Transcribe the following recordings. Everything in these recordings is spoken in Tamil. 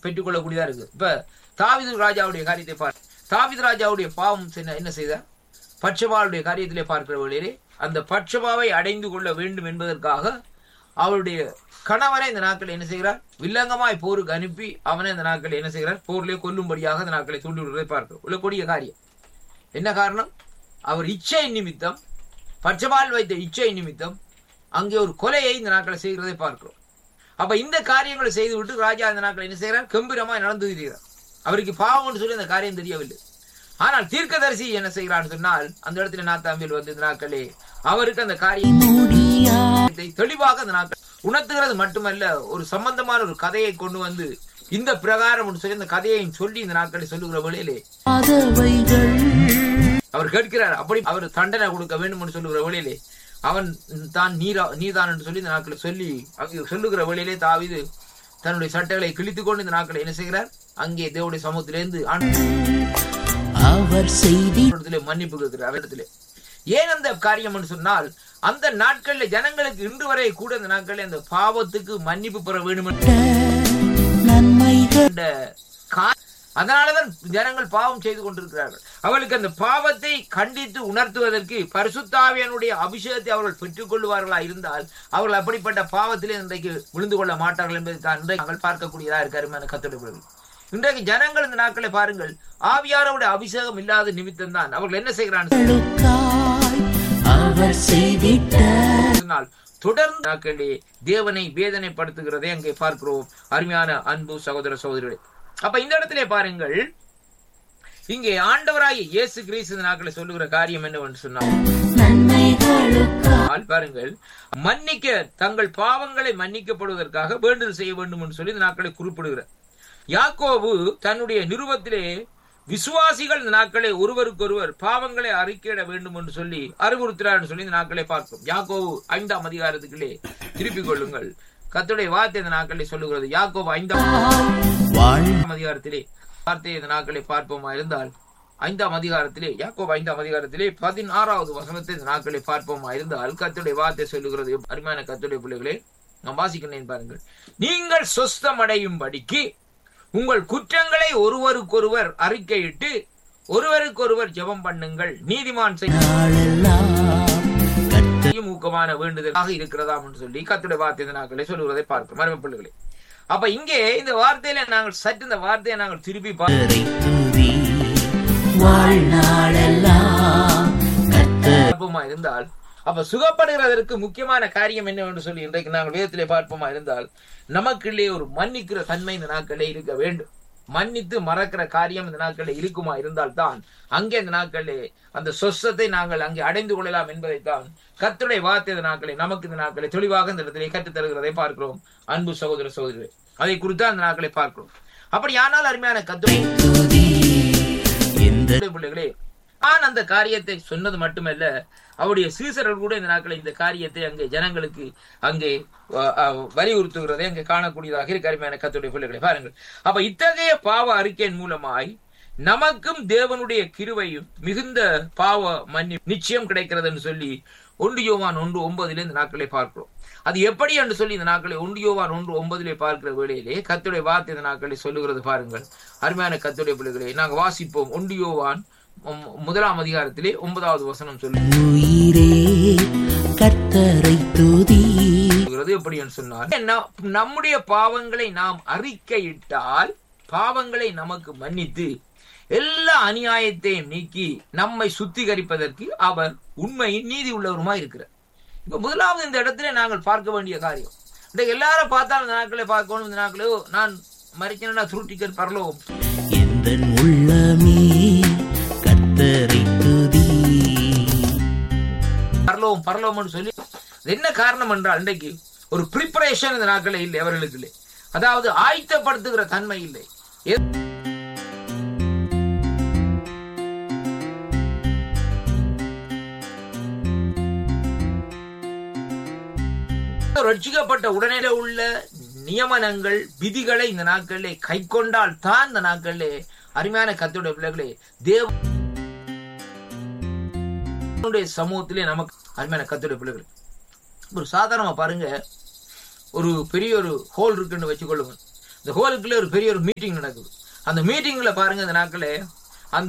பெற்றுக்கொள்ளக்கூடியதா இருக்கு இப்ப தாவிது ராஜாவுடைய காரியத்தை பார் தாவிது ராஜாவுடைய பாவம் என்ன என்ன செய்தார் பட்சபாவுடைய காரியத்திலே பார்க்கிற வழியிலே அந்த பட்சபாவை அடைந்து கொள்ள வேண்டும் என்பதற்காக அவருடைய கணவனை இந்த நாட்கள் என்ன செய்கிறார் வில்லங்கமாய் போருக்கு அனுப்பி அவனை இந்த நாட்கள் என்ன செய்கிறார் போரிலே கொல்லும்படியாக இந்த நாட்களை தூண்டி விடுவதை பார்க்கிறோம் உள்ள கொடிய காரியம் என்ன காரணம் அவர் இச்சை நிமித்தம் பட்சபால் வைத்த இச்சை நிமித்தம் அங்கே ஒரு கொலையை இந்த நாட்களை செய்கிறதை பார்க்கிறோம் அப்ப இந்த காரியங்களை செய்துவிட்டு ராஜா இந்த நாட்களை என்ன செய்கிறார் கம்பீரமாய் நடந்து இருக்கிறார் அவருக்கு பாவம்னு சொல்லி அந்த காரியம் தெரியவில்லை ஆனால் தீர்க்கதரிசி என்ன செய்கிறான்னு சொன்னால் அந்த இடத்துல நாத்தாம்பில் வந்து இந்த நாட்களே அவருக்கு அந்த காரியத்தை தெளிவாக அந்த நாட்கள் உணர்த்துகிறது மட்டுமல்ல ஒரு சம்பந்தமான ஒரு கதையை கொண்டு வந்து இந்த பிரகாரம் சொல்லி அந்த கதையையும் சொல்லி இந்த நாட்களை சொல்லுகிற வேளையிலே அவர் கேட்கிறார் அப்படி அவர் தண்டனை கொடுக்க வேண்டும் என்று சொல்லுகிற வேளையிலே அவன் தான் நீரா நீதான் என்று சொல்லி இந்த நாட்களை சொல்லி அங்கே சொல்லுகிற வேளையிலே தாவிது தன்னுடைய சட்டைகளை கிழித்துக் கொண்டு இந்த நாட்களை என்ன செய்கிறார் அங்கே தேவனுடைய சமூகத்திலிருந்து அவர் செய்தி இடத்திலே மன்னிப்பு கேட்கிறார் இடத்திலே ஏன் அந்த காரியம் என்று சொன்னால் அந்த நாட்களில் ஜனங்களுக்கு இன்று வரை கூட அந்த நாட்களில் அந்த பாவத்துக்கு மன்னிப்பு பெற வேண்டும் நன்மைகள் என்ற கா- அதனாலதான் ஜனங்கள் பாவம் செய்து கொண்டிருக்கிறார்கள் அவர்களுக்கு அந்த பாவத்தை கண்டித்து உணர்த்துவதற்கு பரிசுத்தாவியனுடைய அபிஷேகத்தை அவர்கள் பெற்றுக் கொள்வார்களா இருந்தால் அவர்கள் அப்படிப்பட்ட பாவத்திலே இன்றைக்கு விழுந்து கொள்ள மாட்டார்கள் என்பதை தான் இன்றைக்கு நாங்கள் பார்க்கக்கூடியதா இருக்காரு கத்தோடு இன்றைக்கு ஜனங்கள் இந்த நாட்களை பாருங்கள் ஆவியாரோட அபிஷேகம் இல்லாத நிமித்தம் தான் அவர்கள் என்ன செய்கிறார்கள் களுக்காய் அவர் செய்திட்ட சொன்னால் தொடர்ந்து நாட்களே தேவனை வேதனைப்படுத்துகிறதை அங்கே பார்க்கிறோம் அருமையான அன்பு சகோதர சகோதரிகளே அப்ப இந்த இடத்திலே பாருங்கள் இங்கே ஆண்டவராகிய இயேசு கிறிஸ்து இந்த நாட்களை சொல்லுகிற காரியம் என்னவென்று சொன்னால் நன்மைகளுக்காய் பாருங்கள் மன்னிக்க தங்கள் பாவங்களை மன்னிக்கப்படுவதற்காக வேண்டுதல் செய்ய வேண்டும் என்று சொல்லி இந்த நாட்களை குறிப்பிடுகிறார் யாக்கோபு தன்னுடைய நிருபத்திலே விசுவாசிகள் இந்த நாட்களை ஒருவருக்கொருவர் பாவங்களை அறிக்கையிட வேண்டும் என்று சொல்லி அறிவுறுத்துறார் என்று சொல்லி இந்த நாட்களை பார்க்கும் யாக்கோபு ஐந்தாம் அதிகாரத்துக்குள்ளே திருப்பிக் கொள்ளுங்கள் கத்துடைய வார்த்தை இந்த நாட்களை சொல்லுகிறது யாக்கோபு ஐந்தாம் வாழ் அதிகாரத்திலே வார்த்தை இந்த நாட்களை பார்ப்போமா இருந்தால் ஐந்தாம் அதிகாரத்திலே யாக்கோபு ஐந்தாம் அதிகாரத்திலே பதினாறாவது வசனத்தை இந்த நாட்களை பார்ப்போமா இருந்தால் கத்துடைய வார்த்தை சொல்லுகிறது அருமையான கத்துடைய பிள்ளைகளே நான் வாசிக்கிறேன் பாருங்கள் நீங்கள் சொஸ்தமடையும்படிக்கு உங்கள் குற்றங்களை ஒருவருக்கொருவர் அறிக்கையிட்டு ஒருவருக்கொருவர் ஜெபம் பண்ணுங்கள் நீதிமான் செய்யும் நாளெல்லாம் கத்த ஊக்கமான வேண்டுதலாக இருக்கிறதாம் என்று சொல்லி கத்துடைய வார்த்தை இந்த நாட்களை சொல்லுவதை பார்க்கிறோம் மரும பிள்ளைகளே அப்ப இங்கே இந்த வார்த்தையில நாங்கள் சற்று இந்த வார்த்தையை நாங்கள் திருப்பி பார்ப்போம் துதி வாழ்நாளெல்லாம் கத்த பார்ப்போமா இருந்தால் அப்ப சுகப்படுகிறதற்கு முக்கியமான காரியம் என்னவென்று சொல்லி இன்றைக்கு நாங்கள் வேதத்திலே பார்ப்போமா இருந்தால் நமக்குள்ளே ஒரு மன்னிக்கிற தன்மை இந்த நாட்களே இருக்க வேண்டும் மன்னித்து மறக்கிற காரியம் இந்த நாட்களில் இருக்குமா இருந்தால் தான் அங்கே இந்த நாட்களிலே அந்த சொஸ்தத்தை நாங்கள் அங்கே அடைந்து கொள்ளலாம் என்பதைத்தான் கத்துடைய வார்த்தை இந்த நாட்களை நமக்கு இந்த நாட்களை தெளிவாக இந்த இடத்திலே கற்றுத் தருகிறதை பார்க்கிறோம் அன்பு சகோதர சகோதரர்களே அதை குறித்து அந்த நாட்களை பார்க்கிறோம் அப்படியானால் அருமையான கத்துரை துதி இந்த பிள்ளைகளே நான் அந்த காரியத்தை சொன்னது மட்டுமல்ல அவருடைய சீசர்கள் கூட இந்த நாட்களில் இந்த காரியத்தை அங்கே ஜனங்களுக்கு அங்கே அஹ், அஹ், வலியுறுத்துகிறதை அங்கே காணக்கூடியதாக இருக்கு அருமையான கத்துடைய பிள்ளைகளை பாருங்கள் அப்ப இத்தகைய பாவ அறிக்கையின் மூலமாய் நமக்கும் தேவனுடைய கிருவையும் மிகுந்த பாவ மன்னி நிச்சயம் கிடைக்கிறதுன்னு சொல்லி ஒன்று யோவான் ஒன்று ஒன்பதிலே இந்த நாட்களை பார்க்கிறோம் அது எப்படி என்று சொல்லி இந்த நாட்களை ஒன்று யோவான் ஒன்று ஒன்பதிலே பார்க்கிற வேளையிலே கத்துடைய வார்த்தை இந்த நாட்களை சொல்லுகிறது பாருங்கள் அருமையான கத்துடைய பிள்ளைகளை நாங்கள் வாசிப்போம் ஒன்று யோவான் மு- முதலாம் அதிகாரத்திலே ஒன்பதாவது வசனம் உயிரே கர்த்தரை துதி சொல்லுகிறது எப்படி என்று சொன்னார் ந- நம்முடைய பாவங்களை நாம் அறிக்கையிட்டால் பாவங்களை நமக்கு மன்னித்து எல்லா அநியாயத்தையும் நீக்கி நம்மை சுத்திகரிப்பதற்கு அவர் உண்மையின் நீதி உள்ளவருமா இருக்கிறார் இப்ப முதலாவது இந்த இடத்துல நாங்கள் பார்க்க வேண்டிய காரியம் இந்த எல்லாரும் பார்த்தாலும் இந்த நாட்களை பார்க்கணும் இந்த நாட்களே ஓ, நான் மறிக்கணும்னா துருட்டிக்கர் பரலோகம் எந்த உள்ளமே கர்த்தரை துதி பரலோகம் பரலோகம்னு சொல்லி அது என்ன காரணம் என்றால் இன்றைக்கு ஒரு ப்ரிப்பரேஷன் இந்த நாட்களில் இல்லை அவர்களுக்கு இல்லை அதாவது ஆயத்தப்படுத்துகிற தன்மை இல்லை எ- ரட்சிக்கப்பட்ட உடனே உள்ள நியமனங்கள் விதிகளை இந்த நாட்களிலே கை கொண்டால் தான் இந்த நாட்களிலே அருமையான கத்தோட பிள்ளைகளே தேவனுடைய சமூகத்திலே நமக்கு அருமையான கத்தோட பிள்ளைகள் ஒரு சாதாரணமா பாருங்க ஒரு பெரிய ஒரு ஹோல் இருக்குன்னு வச்சுக்கொள்ளுங்க இந்த ஹோலுக்குள்ள ஒரு பெரிய ஒரு மீட்டிங் நடக்குது அந்த மீட்டிங்ல பாருங்க இந்த நாட்களே அந்த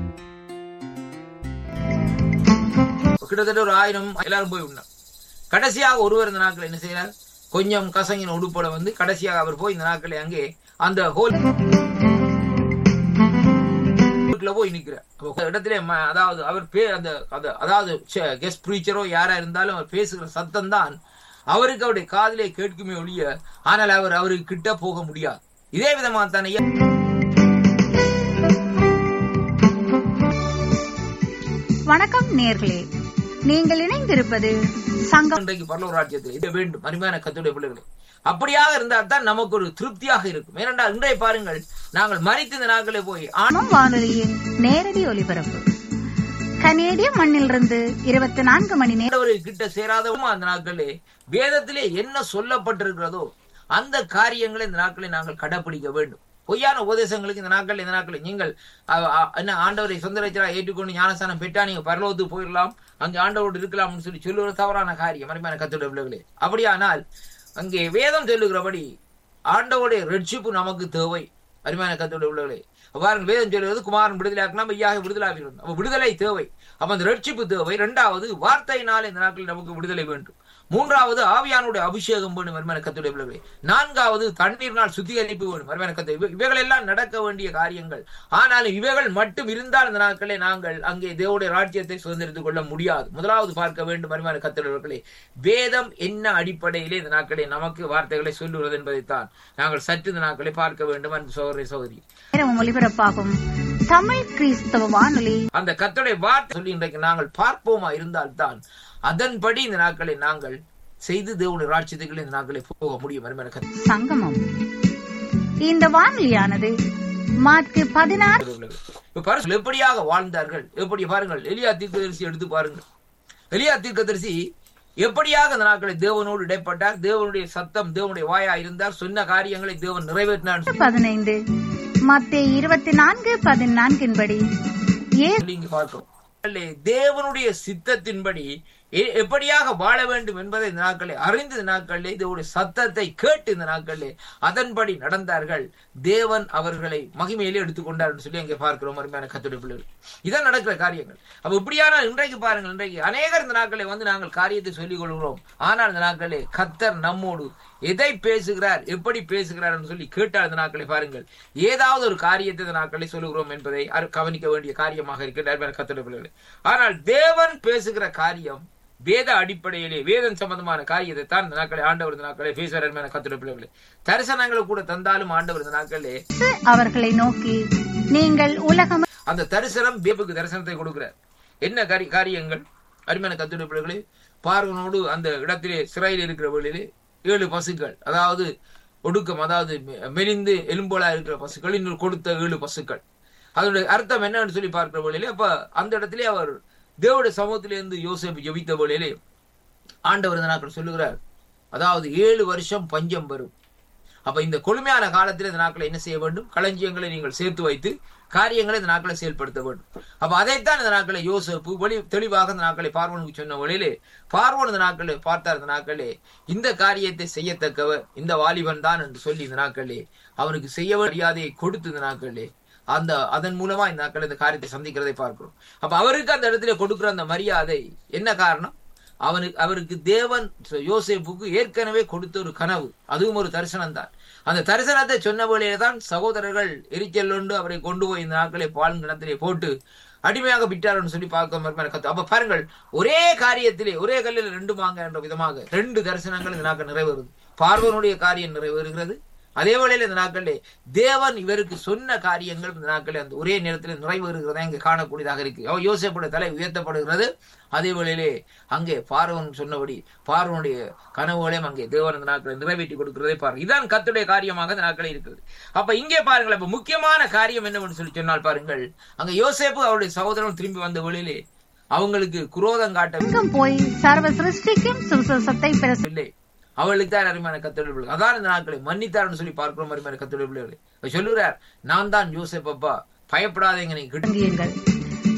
கிட்டத்தட்ட ஒரு ஆயிரம் எல்லாரும் போய் உண்ணார் கடைசியாக ஒருவர் இந்த நாட்கள் என்ன செய்யறார் கொஞ்சம் கசங்கின உடுப்போட வந்து கடைசியாக அவர் போய் இந்த நாட்களை அங்கே அந்த ஹோல் வீட்டுல போய் நிக்கிறார் அப்ப இடத்துல ம- அதாவது அவர் பே அந்த அந்த- அதாவது கெஸ்ட் ப்ரீச்சரோ யாரா இருந்தாலும் அவர் பேசுகிற சத்தம் தான் அவருக்கு அவருடைய காதிலே கேட்குமே ஒழிய ஆனால் அவர் அவருக்கு கிட்ட போக முடியாது இதே விதமா தானே வணக்கம் நேர்களே நீங்கள் இணைந்திருப்பது சங்கம் இன்றைக்கு பரலோக ராஜ்யத்தில் இது வேண்டும் அருமையான கத்துடைய பிள்ளைகளே அப்படியாக இருந்தால் தான் நமக்கு ஒரு திருப்தியாக இருக்கும் ஏனென்றால் இன்றைய பாருங்கள் நாங்கள் மறித்த இந்த நாட்களே போய் ஆணும் வானொலியின் நேரடி ஒலிபரப்பு கனேடிய மண்ணிலிருந்து இருபத்தி நான்கு மணி நேரம் ஆண்டவருக்கு கிட்ட சேராதவும் அந்த நாட்களே வேதத்திலே என்ன சொல்லப்பட்டிருக்கிறதோ அந்த காரியங்களை இந்த நாட்களை நாங்கள் கடைபிடிக்க வேண்டும் பொய்யான உபதேசங்களுக்கு இந்த நாட்கள் இந்த நாட்களில் நீங்கள் அ- அ- என்ன ஆண்டவரை சொந்த ரச்சராக ஏற்றுக்கொண்டு ஞானஸ்தானம் பெற்றா நீங்க பரலோகத்துக்கு போயிடலாம் அங்கே ஆண்டவரோடு இருக்கலாம்னு சொல்லி சொல்லுவது தவறான காரியம் அருமையான கத்துடைய பிள்ளைகளே அப்படியானால் அங்கே வேதம் சொல்லுகிறபடி ஆண்டவருடைய ரட்சிப்பு நமக்கு தேவை அருமையான கத்துடைய உள்ளவர்களே பாருங்க வேதம் சொல்லுவது குமாரன் விடுதலை ஆக்கினா மெய்யாக விடுதலை ஆகிறது அப்ப விடுதலை தேவை அப்ப அந்த ரட்சிப்பு தேவை இரண்டாவது வார்த்தையினால் இந்த நாட்களில் நமக்கு விடுதலை வேண்டும் மூன்றாவது ஆவியானுடைய அபிஷேகம் வேண்டும் வருமான கத்துடைய பிள்ளைகளே நான்காவது தண்ணீர்னால் சுத்திகரிப்பு வேண்டும் வருமான கத்து இவைகள் எல்லாம் நடக்க வேண்டிய காரியங்கள் ஆனாலும் இவைகள் மட்டும் இருந்தால் இந்த நாட்களே நாங்கள் அங்கே தேவனுடைய ராஜ்யத்தை சுதந்திரித்துக் கொள்ள முடியாது முதலாவது பார்க்க வேண்டும் வருமான கத்துடையவர்களே வேதம் என்ன அடிப்படையிலே இந்த நாட்களே நமக்கு வார்த்தைகளை சொல்லுவது என்பதைத்தான் நாங்கள் சற்று இந்த நாட்களை பார்க்க வேண்டும் அன்பு சோதரி சோதரி நேரம் ஒலிபரப்பாகும் தமிழ் கிறிஸ்தவ வானொலி அந்த கத்தோடைய வார்த்தை சொல்லி இன்றைக்கு நாங்கள் பார்ப்போமா இருந்தால்தான் அதன்படி இந்த நாட்களை நாங்கள் செய்து தேவனுடைய ராட்சியத்துக்குள்ள இந்த நாட்களை போக முடியும் அருமையான கர்த்தருடைய சங்கமம் இந்த வானொலியானது மார்க்கு பதினாறு பிள்ளைகளே. இப்ப பாருங்கள் எப்படியாக வாழ்ந்தார்கள் எப்படி பாருங்கள் எலியா தீர்க்கதரிசி எடுத்து பாருங்கள் எலியா தீர்க்கதரிசி எப்படியாக அந்த நாட்களை தேவனோடு இடைப்பட்டார் தேவனுடைய சத்தம் தேவனுடைய வாயா இருந்தார் சொன்ன காரியங்களை தேவன் நிறைவேற்றினார் பதினைந்து மத்திய இருபத்தி நான்கு பதினான்கின்படி இயேசு சொல்லி இங்கு பார்க்கிறோம் அல்லே, தேவனுடைய சித்தத்தின்படி எ- எப்படியாக வாழ வேண்டும் என்பதை இந்த நாட்களே அறிந்த இந்த நாட்களிலே இதோடைய சத்தத்தை கேட்டு இந்த நாட்களிலே அதன்படி நடந்தார்கள் தேவன் அவர்களை மகிமையிலே எடுத்துக்கொண்டார் என்று சொல்லி அங்கே பார்க்கிறோம் அருமையான கத்துடைய பிள்ளைகள் இதான் நடக்கிற காரியங்கள் அப்ப இப்படியான இன்றைக்கு பாருங்கள் இன்றைக்கு அநேகர் இந்த நாட்களை வந்து நாங்கள் காரியத்தை சொல்லிக் கொள்கிறோம் ஆனால் இந்த நாட்களே கத்தர் நம்மோடு எதை பேசுகிறார் எப்படி பேசுகிறார் என்று சொல்லி கேட்டால் இந்த நாட்களை பாருங்கள் ஏதாவது ஒரு காரியத்தை இந்த நாட்களை சொல்லுகிறோம் என்பதை அரு- கவனிக்க வேண்டிய காரியமாக இருக்கிறார் கத்தோட பிள்ளைகளே ஆனால் தேவன் பேசுகிற காரியம் வேத அடிப்படையிலே வேதம் சம்பந்தமான காரியத்தை தான் இந்த நாட்களை ஆண்டவர் இந்த நாட்களை பேசுகிறார் கத்தோட பிள்ளைகளே தரிசனங்களை கூட தந்தாலும் ஆண்டவர் இந்த நாட்களே அவர்களை நோக்கி நீங்கள் உலகம் அந்த தரிசனம் பேபுக்கு தரிசனத்தை கொடுக்கிறார் என்ன காரி காரியங்கள் அருமையான கத்துடைய பிள்ளைகளே பார்வனோடு அந்த இடத்திலே சிறையில் இருக்கிற வேளையிலே ஏழு பசுக்கள் அதாவது ஒடுக்கம் அதாவது மெ- மெலிந்து எலும்போலா இருக்கிற பசுக்கள் இன்னொரு கொடுத்த ஏழு பசுக்கள் அதனுடைய அர்த்தம் என்னன்னு சொல்லி பார்க்கிற வேளையிலே அப்ப அந்த இடத்திலே அவர் தேவனுடைய சமூகத்திலிருந்து யோசேப்பு ஜெபித்த வேளையிலே ஆண்டவர் இந்த நாட்கள் சொல்லுகிறார் அதாவது ஏழு வருஷம் பஞ்சம் வரும் அப்ப இந்த கொடுமையான காலத்தில் இந்த நாட்களை என்ன செய்ய வேண்டும் களஞ்சியங்களை நீங்கள் சேர்த்து வைத்து காரியங்களை இந்த நாட்களை செயல்படுத்த வேண்டும் அப்ப அதைத்தான் இந்த நாட்களை யோசப்பு வெளி தெளிவாக இந்த நாட்களை பார்வனுக்கு சொன்ன வழியிலே பார்வன் இந்த நாட்களை பார்த்தார் இந்த நாட்களே இந்த காரியத்தை செய்யத்தக்கவர் இந்த வாலிபன் தான் என்று சொல்லி இந்த நாட்களே அவனுக்கு செய்ய மரியாதையை கொடுத்து இந்த நாட்களே அந்த அதன் மூலமா இந்த நாட்கள் இந்த காரியத்தை சந்திக்கிறதை பார்க்கிறோம் அப்ப அவருக்கு அந்த இடத்துல கொடுக்கிற அந்த மரியாதை என்ன காரணம் அவனுக்கு அவருக்கு தேவன் யோசேப்புக்கு ஏற்கனவே கொடுத்த ஒரு கனவு அதுவும் ஒரு தரிசனம் தான் அந்த தரிசனத்தை சொன்ன வேளையிலே தான் சகோதரர்கள் எரிச்சல் கொண்டு அவரை கொண்டு போய் இந்த நாட்களை பால் கிணத்திலே போட்டு அடிமையாக விட்டார்னு சொல்லி பார்க்க மறுமையான கத்து அப்ப பாருங்கள் ஒரே காரியத்திலே ஒரே கல்லில் ரெண்டு மாங்க என்ற விதமாக ரெண்டு தரிசனங்கள் இந்த நாட்கள் நிறைவேறுது பார்வனுடைய காரியம் நிறைவேறுகிறது அதே வேளையில இந்த நாட்களிலே தேவன் இவருக்கு சொன்ன காரியங்கள் இந்த நாட்களில் அந்த ஒரே நேரத்தில் நிறைவேறுகிறதா இங்கே காணக்கூடியதாக இருக்கு அவ யோசேப்புடைய தலை உயர்த்தப்படுகிறது அதே வேளையிலே அங்கே பார்வன் சொன்னபடி பார்வனுடைய கனவுகளையும் அங்கே தேவன் அந்த நாட்களை நிறைவேற்றி கொடுக்கிறதை பாருங்க இதான் கத்துடைய காரியமாக இந்த நாட்களே இருக்கிறது அப்ப இங்கே பாருங்கள் அப்ப முக்கியமான காரியம் என்னவென்று சொல்லி சொன்னால் பாருங்கள் அங்க யோசேப்பு அவருடைய சகோதரன் திரும்பி வந்த வேளையிலே அவங்களுக்கு குரோதம் காட்ட எங்கும் போய் சர்வ சிருஷ்டிக்கும் சுவிசேஷத்தை பிரச இல்லை அவளுக்கு தான் அருமையான கத்தோட பிள்ளை அதான் இந்த நாட்களை மன்னித்தார்னு சொல்லி பார்க்கிறோம் அருமையான கத்தோட பிள்ளைகளை அவர் சொல்லுகிறார் நான் தான் யோசேப் அப்பா பயப்படாதீங்க நீங்க கிட்ட தொடங்கியுங்கள்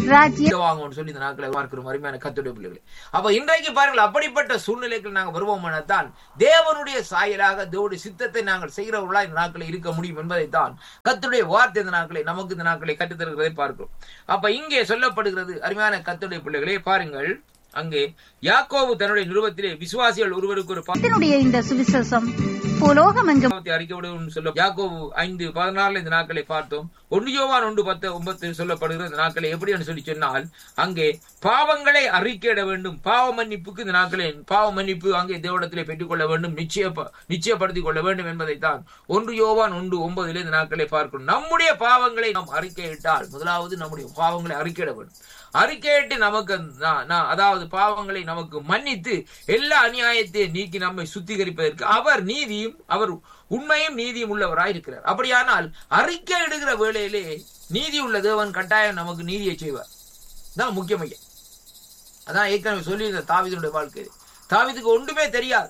ராஜ்ய வாங்கன்னு சொல்லி இந்த நாட்களை பார்க்கிறோம் அருமையான கத்துடைய பிள்ளைகளே அப்ப இன்றைக்கு பாருங்கள் அப்படிப்பட்ட சூழ்நிலைகள் நாங்கள் வருவோமானதான் தேவனுடைய சாயலாக தேவனுடைய சித்தத்தை நாங்கள் செய்கிறவர்களா இந்த நாட்களை இருக்க முடியும் என்பதைத்தான் கத்துடைய வார்த்தை இந்த நாட்களை நமக்கு இந்த நாட்களை கற்றுத்தருகிறதை பார்க்கிறோம் அப்ப இங்கே சொல்லப்படுகிறது அருமையான கத்துடைய பிள்ளைகளே பாருங்கள் அங்கே யாக்கோபு தன்னுடைய நிருபத்திலே விசுவாசிகள் ஒருவருக்கு ஒரு இதனுடைய இந்த சுவிசேஷம் புலோகமெங்கும் பாவத்தை அறிக்கைவிடும் சொல்ல யாக்கோபு ஐந்து பதினாறுல இந்த நாட்களை பார்த்தோம் ஒன்று யோவான் ஒன்று பத்து ஒன்பது சொல்லப்படுகிற இந்த நாட்களை எப்படி என்று சொல்லி சொன்னால் அங்கே பாவங்களை அறிக்கையிட வேண்டும் பாவ மன்னிப்புக்கு இந்த நாட்களை பாவ மன்னிப்பு அங்கே தேவடத்திலே பெற்றுக்கொள்ள வேண்டும் நிச்சய நிச்சயப்படுத்திக் கொள்ள வேண்டும் என்பதைத்தான் ஒன்று யோவான் ஒன்று ஒன்பதிலே இந்த நாட்களை பார்க்கணும் நம்முடைய பாவங்களை நாம் அறிக்கையிட்டால் முதலாவது நம்முடைய பாவங்களை அறிக்கையிட வேண்டும் அறிக்கையிட்டு நமக்கு நா- நா- அதாவது பாவங்களை நமக்கு மன்னித்து எல்லா அநியாயத்தையும் நீக்கி நம்மை சுத்திகரிப்பதற்கு அவர் நீதியும் அவர் உண்மையும் நீதியும் உள்ளவராய் இருக்கிறார் அப்படியானால் அறிக்கை இடுகிற வேளையிலே நீதி உள்ள தேவன் கட்டாயம் நமக்கு நீதியை செய்வார் தான் முக்கியம் ஐயா அதான் ஏற்கனவே சொல்லியிருந்த தாவிதனுடைய வாழ்க்கை தாவிதுக்கு ஒன்றுமே தெரியாது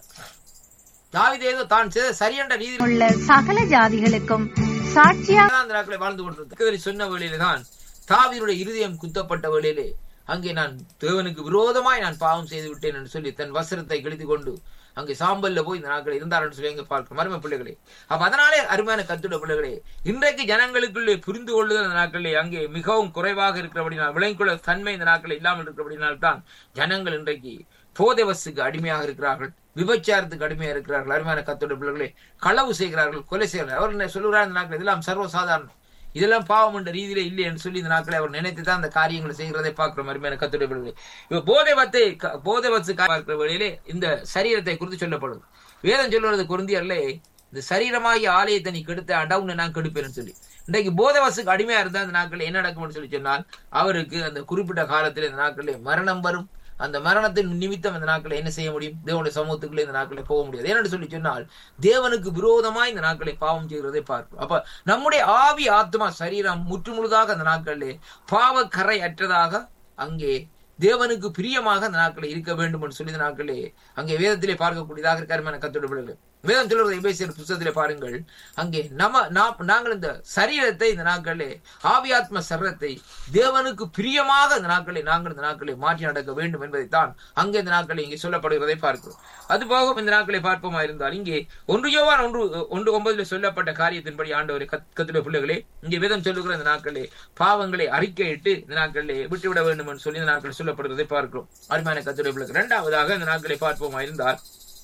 தாவிது ஏதோ தான் செய்த சரியென்ற நீதி உள்ள சகல ஜாதிகளுக்கும் சாட்சியாக தான் அந்த நாட்களை வாழ்ந்து கொண்டிருந்தது சொன்ன வேளையிலே தான் தாவீதுடைய இருதயம் குத்தப்பட்ட வேளையிலே அங்கே நான் தேவனுக்கு விரோதமாய் நான் பாவம் செய்து விட்டேன் என்று சொல்லி தன் வஸ்திரத்தை கிழித்துக் கொண்டு அங்கே சாம்பல்ல போய் இந்த நாட்கள் இருந்தார் என்று சொல்லி அங்கே பார்க்கிறோம் அருமை பிள்ளைகளே அப்ப அதனாலே அருமையான கத்துட பிள்ளைகளே இன்றைக்கு ஜனங்களுக்குள்ளே புரிந்து கொள்ளுதல் இந்த நாட்களிலே அங்கே மிகவும் குறைவாக இருக்கிறபடினால் விளங்கிக்கொள்ள தன்மை இந்த நாட்கள் இல்லாமல் இருக்கிறபடினால் தான் ஜனங்கள் இன்றைக்கு போதை வசுக்கு அடிமையாக இருக்கிறார்கள் விபச்சாரத்துக்கு அடிமையாக இருக்கிறார்கள் அருமையான கத்தோட பிள்ளைகளே களவு செய்கிறார்கள் கொலை செய்கிறார்கள் அவர் என்ன சொல்லுகிறார் இந்த நாட்கள் இதெல்லாம் சர்வசாதாரணம் இதெல்லாம் பாவம் என்ற ரீதியில இல்லை என்று சொல்லி இந்த நாட்களை அவர் நினைத்து தான் அந்த காரியங்களை செய்கிறதை பார்க்கிறோம் அருமையான கத்துடைய பிள்ளைகளே இப்ப போதை வத்தை போதை வச்சு பார்க்கிற வழியிலே இந்த சரீரத்தை குறித்து சொல்லப்படுது வேதம் சொல்லுறது குருந்தியர்லே இந்த சரீரமாகிய ஆலயத்தை நீ கெடுத்த ஆண்டா உன்னை நான் கெடுப்பேன்னு சொல்லி இன்றைக்கு போதவசுக்கு அடிமையா இருந்தா அந்த நாட்கள் என்ன நடக்கும்னு சொல்லி சொன்னால் அவருக்கு அந்த குறிப்பிட்ட காலத்தில் இந்த நாட்களில் மரணம் வரும் அந்த மரணத்தின் நிமித்தம் இந்த நாட்களை என்ன செய்ய முடியும் தேவனுடைய சமூகத்துக்குள்ளே இந்த நாட்களை போக முடியாது ஏன்னு சொல்லி சொன்னால் தேவனுக்கு விரோதமா இந்த நாட்களை பாவம் செய்கிறதை பார்க்கிறோம் அப்ப நம்முடைய ஆவி ஆத்மா சரீரம் முற்றுமுழுதாக அந்த நாட்களிலே பாவ கரை அற்றதாக அங்கே தேவனுக்கு பிரியமாக அந்த நாட்களை இருக்க வேண்டும் என்று சொல்லி இந்த நாட்களே அங்கே வேதத்திலே பார்க்கக்கூடியதாக இருக்காருமான கத்தோட பிள்ளைகள் வேதம் சொல்லுறது எபேசியர் புத்தகத்திலே பாருங்கள் அங்கே நம்ம நாம் நாங்கள் இந்த சரீரத்தை இந்த நாட்களே ஆவியாத்ம சரீரத்தை தேவனுக்கு பிரியமாக இந்த நாட்களை நாங்கள் இந்த நாட்களை மாற்றி நடக்க வேண்டும் என்பதைத்தான் அங்கே இந்த நாட்களை இங்கே சொல்லப்படுகிறதை பார்க்கிறோம் அது போக இந்த நாட்களை பார்ப்போமா இருந்தால் இங்கே ஒன்று யோவான் ஒன்று ஒன்று ஒன்பதுல சொல்லப்பட்ட காரியத்தின்படி ஆண்டவரை கத்துடைய பிள்ளைகளே இங்கே வேதம் சொல்லுகிற இந்த நாட்களே பாவங்களை அறிக்கையிட்டு இந்த நாட்களிலே விட்டுவிட வேண்டும் என்று சொல்லி இந்த நாட்கள் சொல்லப்படுவதை பார்க்கிறோம் அருமையான கத்துடைய பிள்ளைகள் இரண்டாவதாக இந்த நாட்களை பார்ப்போமா இருந்தால்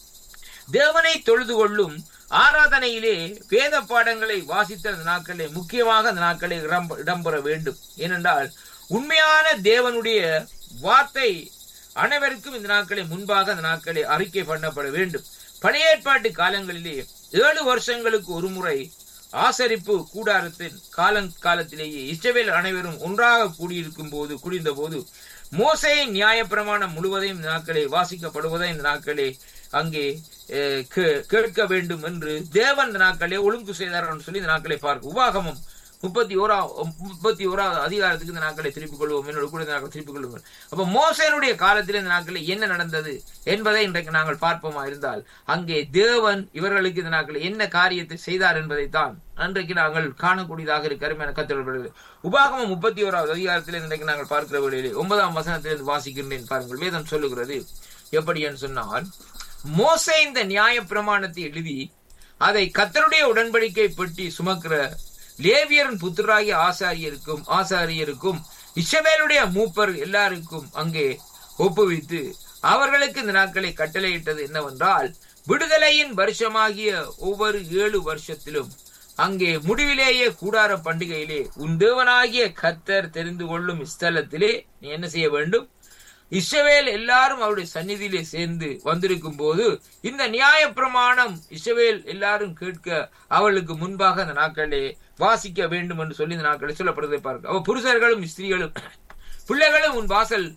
தேவனை தொழுது கொள்ளும் ஆராதனையிலே வேத பாடங்களை வாசித்த அந்த நாட்களே முக்கியமாக அந்த நாட்களை இடம்- இடம்பெற வேண்டும் ஏனென்றால் உண்மையான தேவனுடைய வார்த்தை அனைவருக்கும் இந்த நாட்களை முன்பாக அந்த நாட்களை அறிக்கை பண்ணப்பட வேண்டும் பழைய ஏற்பாட்டு காலங்களிலே ஏழு வருஷங்களுக்கு ஒரு முறை ஆசரிப்பு கூடாரத்தின் காலம் காலத்திலேயே இஸ்ரவேல் அனைவரும் ஒன்றாக கூடியிருக்கும் போது குடிந்த போது மோசையின் நியாயப்பிரமாணம் முழுவதையும் இந்த நாட்களே வாசிக்கப்படுவதை இந்த நாட்களே அங்கே அஹ், கே- கேட்க வேண்டும் என்று தேவன் இந்த நாட்களே ஒழுங்கு செய்தார் என்று சொல்லி இந்த நாட்களை பார்க்க உபாகமம் முப்பத்தி ஓரா முப்பத்தி ஓராவது அதிகாரத்துக்கு இந்த நாட்களை திருப்பிக் கொள்வோம் என்னோட கூட இந்த நாட்களை திருப்பிக் கொள்ளுங்கள் அப்ப மோசனுடைய காலத்தில் இந்த நாட்களில் என்ன நடந்தது என்பதை இன்றைக்கு நாங்கள் பார்ப்போமா இருந்தால் அங்கே தேவன் இவர்களுக்கு இந்த நாட்களில் என்ன காரியத்தை செய்தார் என்பதைத்தான் அன்றைக்கு நாங்கள் காணக்கூடியதாக இருக்கிறோம் என கத்திரப்படுகிறது உபாகமம் முப்பத்தி ஓராவது அதிகாரத்தில் இன்றைக்கு நாங்கள் பார்க்கிற வேளையிலே ஒன்பதாம் வசனத்திலிருந்து வாசிக்கின்றேன் பாருங்கள் வேதம் சொல்லுகிறது எப்படி என்று சொன்னால் மோசே இந்த நியாய பிரமாணத்தை எழுதி அதை கத்தருடைய உடன்படிக்கை பெட்டி சுமக்கிற லேவியரின் புத்திராகிய ஆசாரியருக்கும் ஆசாரியருக்கும் இஸ்ரவேலுடைய மூப்பர் எல்லாருக்கும் அங்கே ஒப்புவித்து அவர்களுக்கு இந்த நாட்களை கட்டளையிட்டது என்னவென்றால் விடுதலையின் வருஷமாகிய ஒவ்வொரு ஏழு வருஷத்திலும் அங்கே முடிவிலேயே கூடார பண்டிகையிலே உன் தேவனாகிய கத்தர் தெரிந்து கொள்ளும் ஸ்தலத்திலே நீ என்ன செய்ய வேண்டும் இஸ்ரவேல் எல்லாரும் அவருடைய சந்நிதியிலே சேர்ந்து வந்திருக்கும் போது இந்த நியாய பிரமாணம் இஸ்ரவேல் எல்லாரும் கேட்க அவளுக்கு முன்பாக அந்த நாட்களே வாசிக்க வேண்டும் என்று சொல்லி இந்த நாட்களை சொல்லப்படுவதை பார்க்க அவ புருஷர்களும் ஸ்திரீகளும் பிள்ளைகளும் உன் வாசல்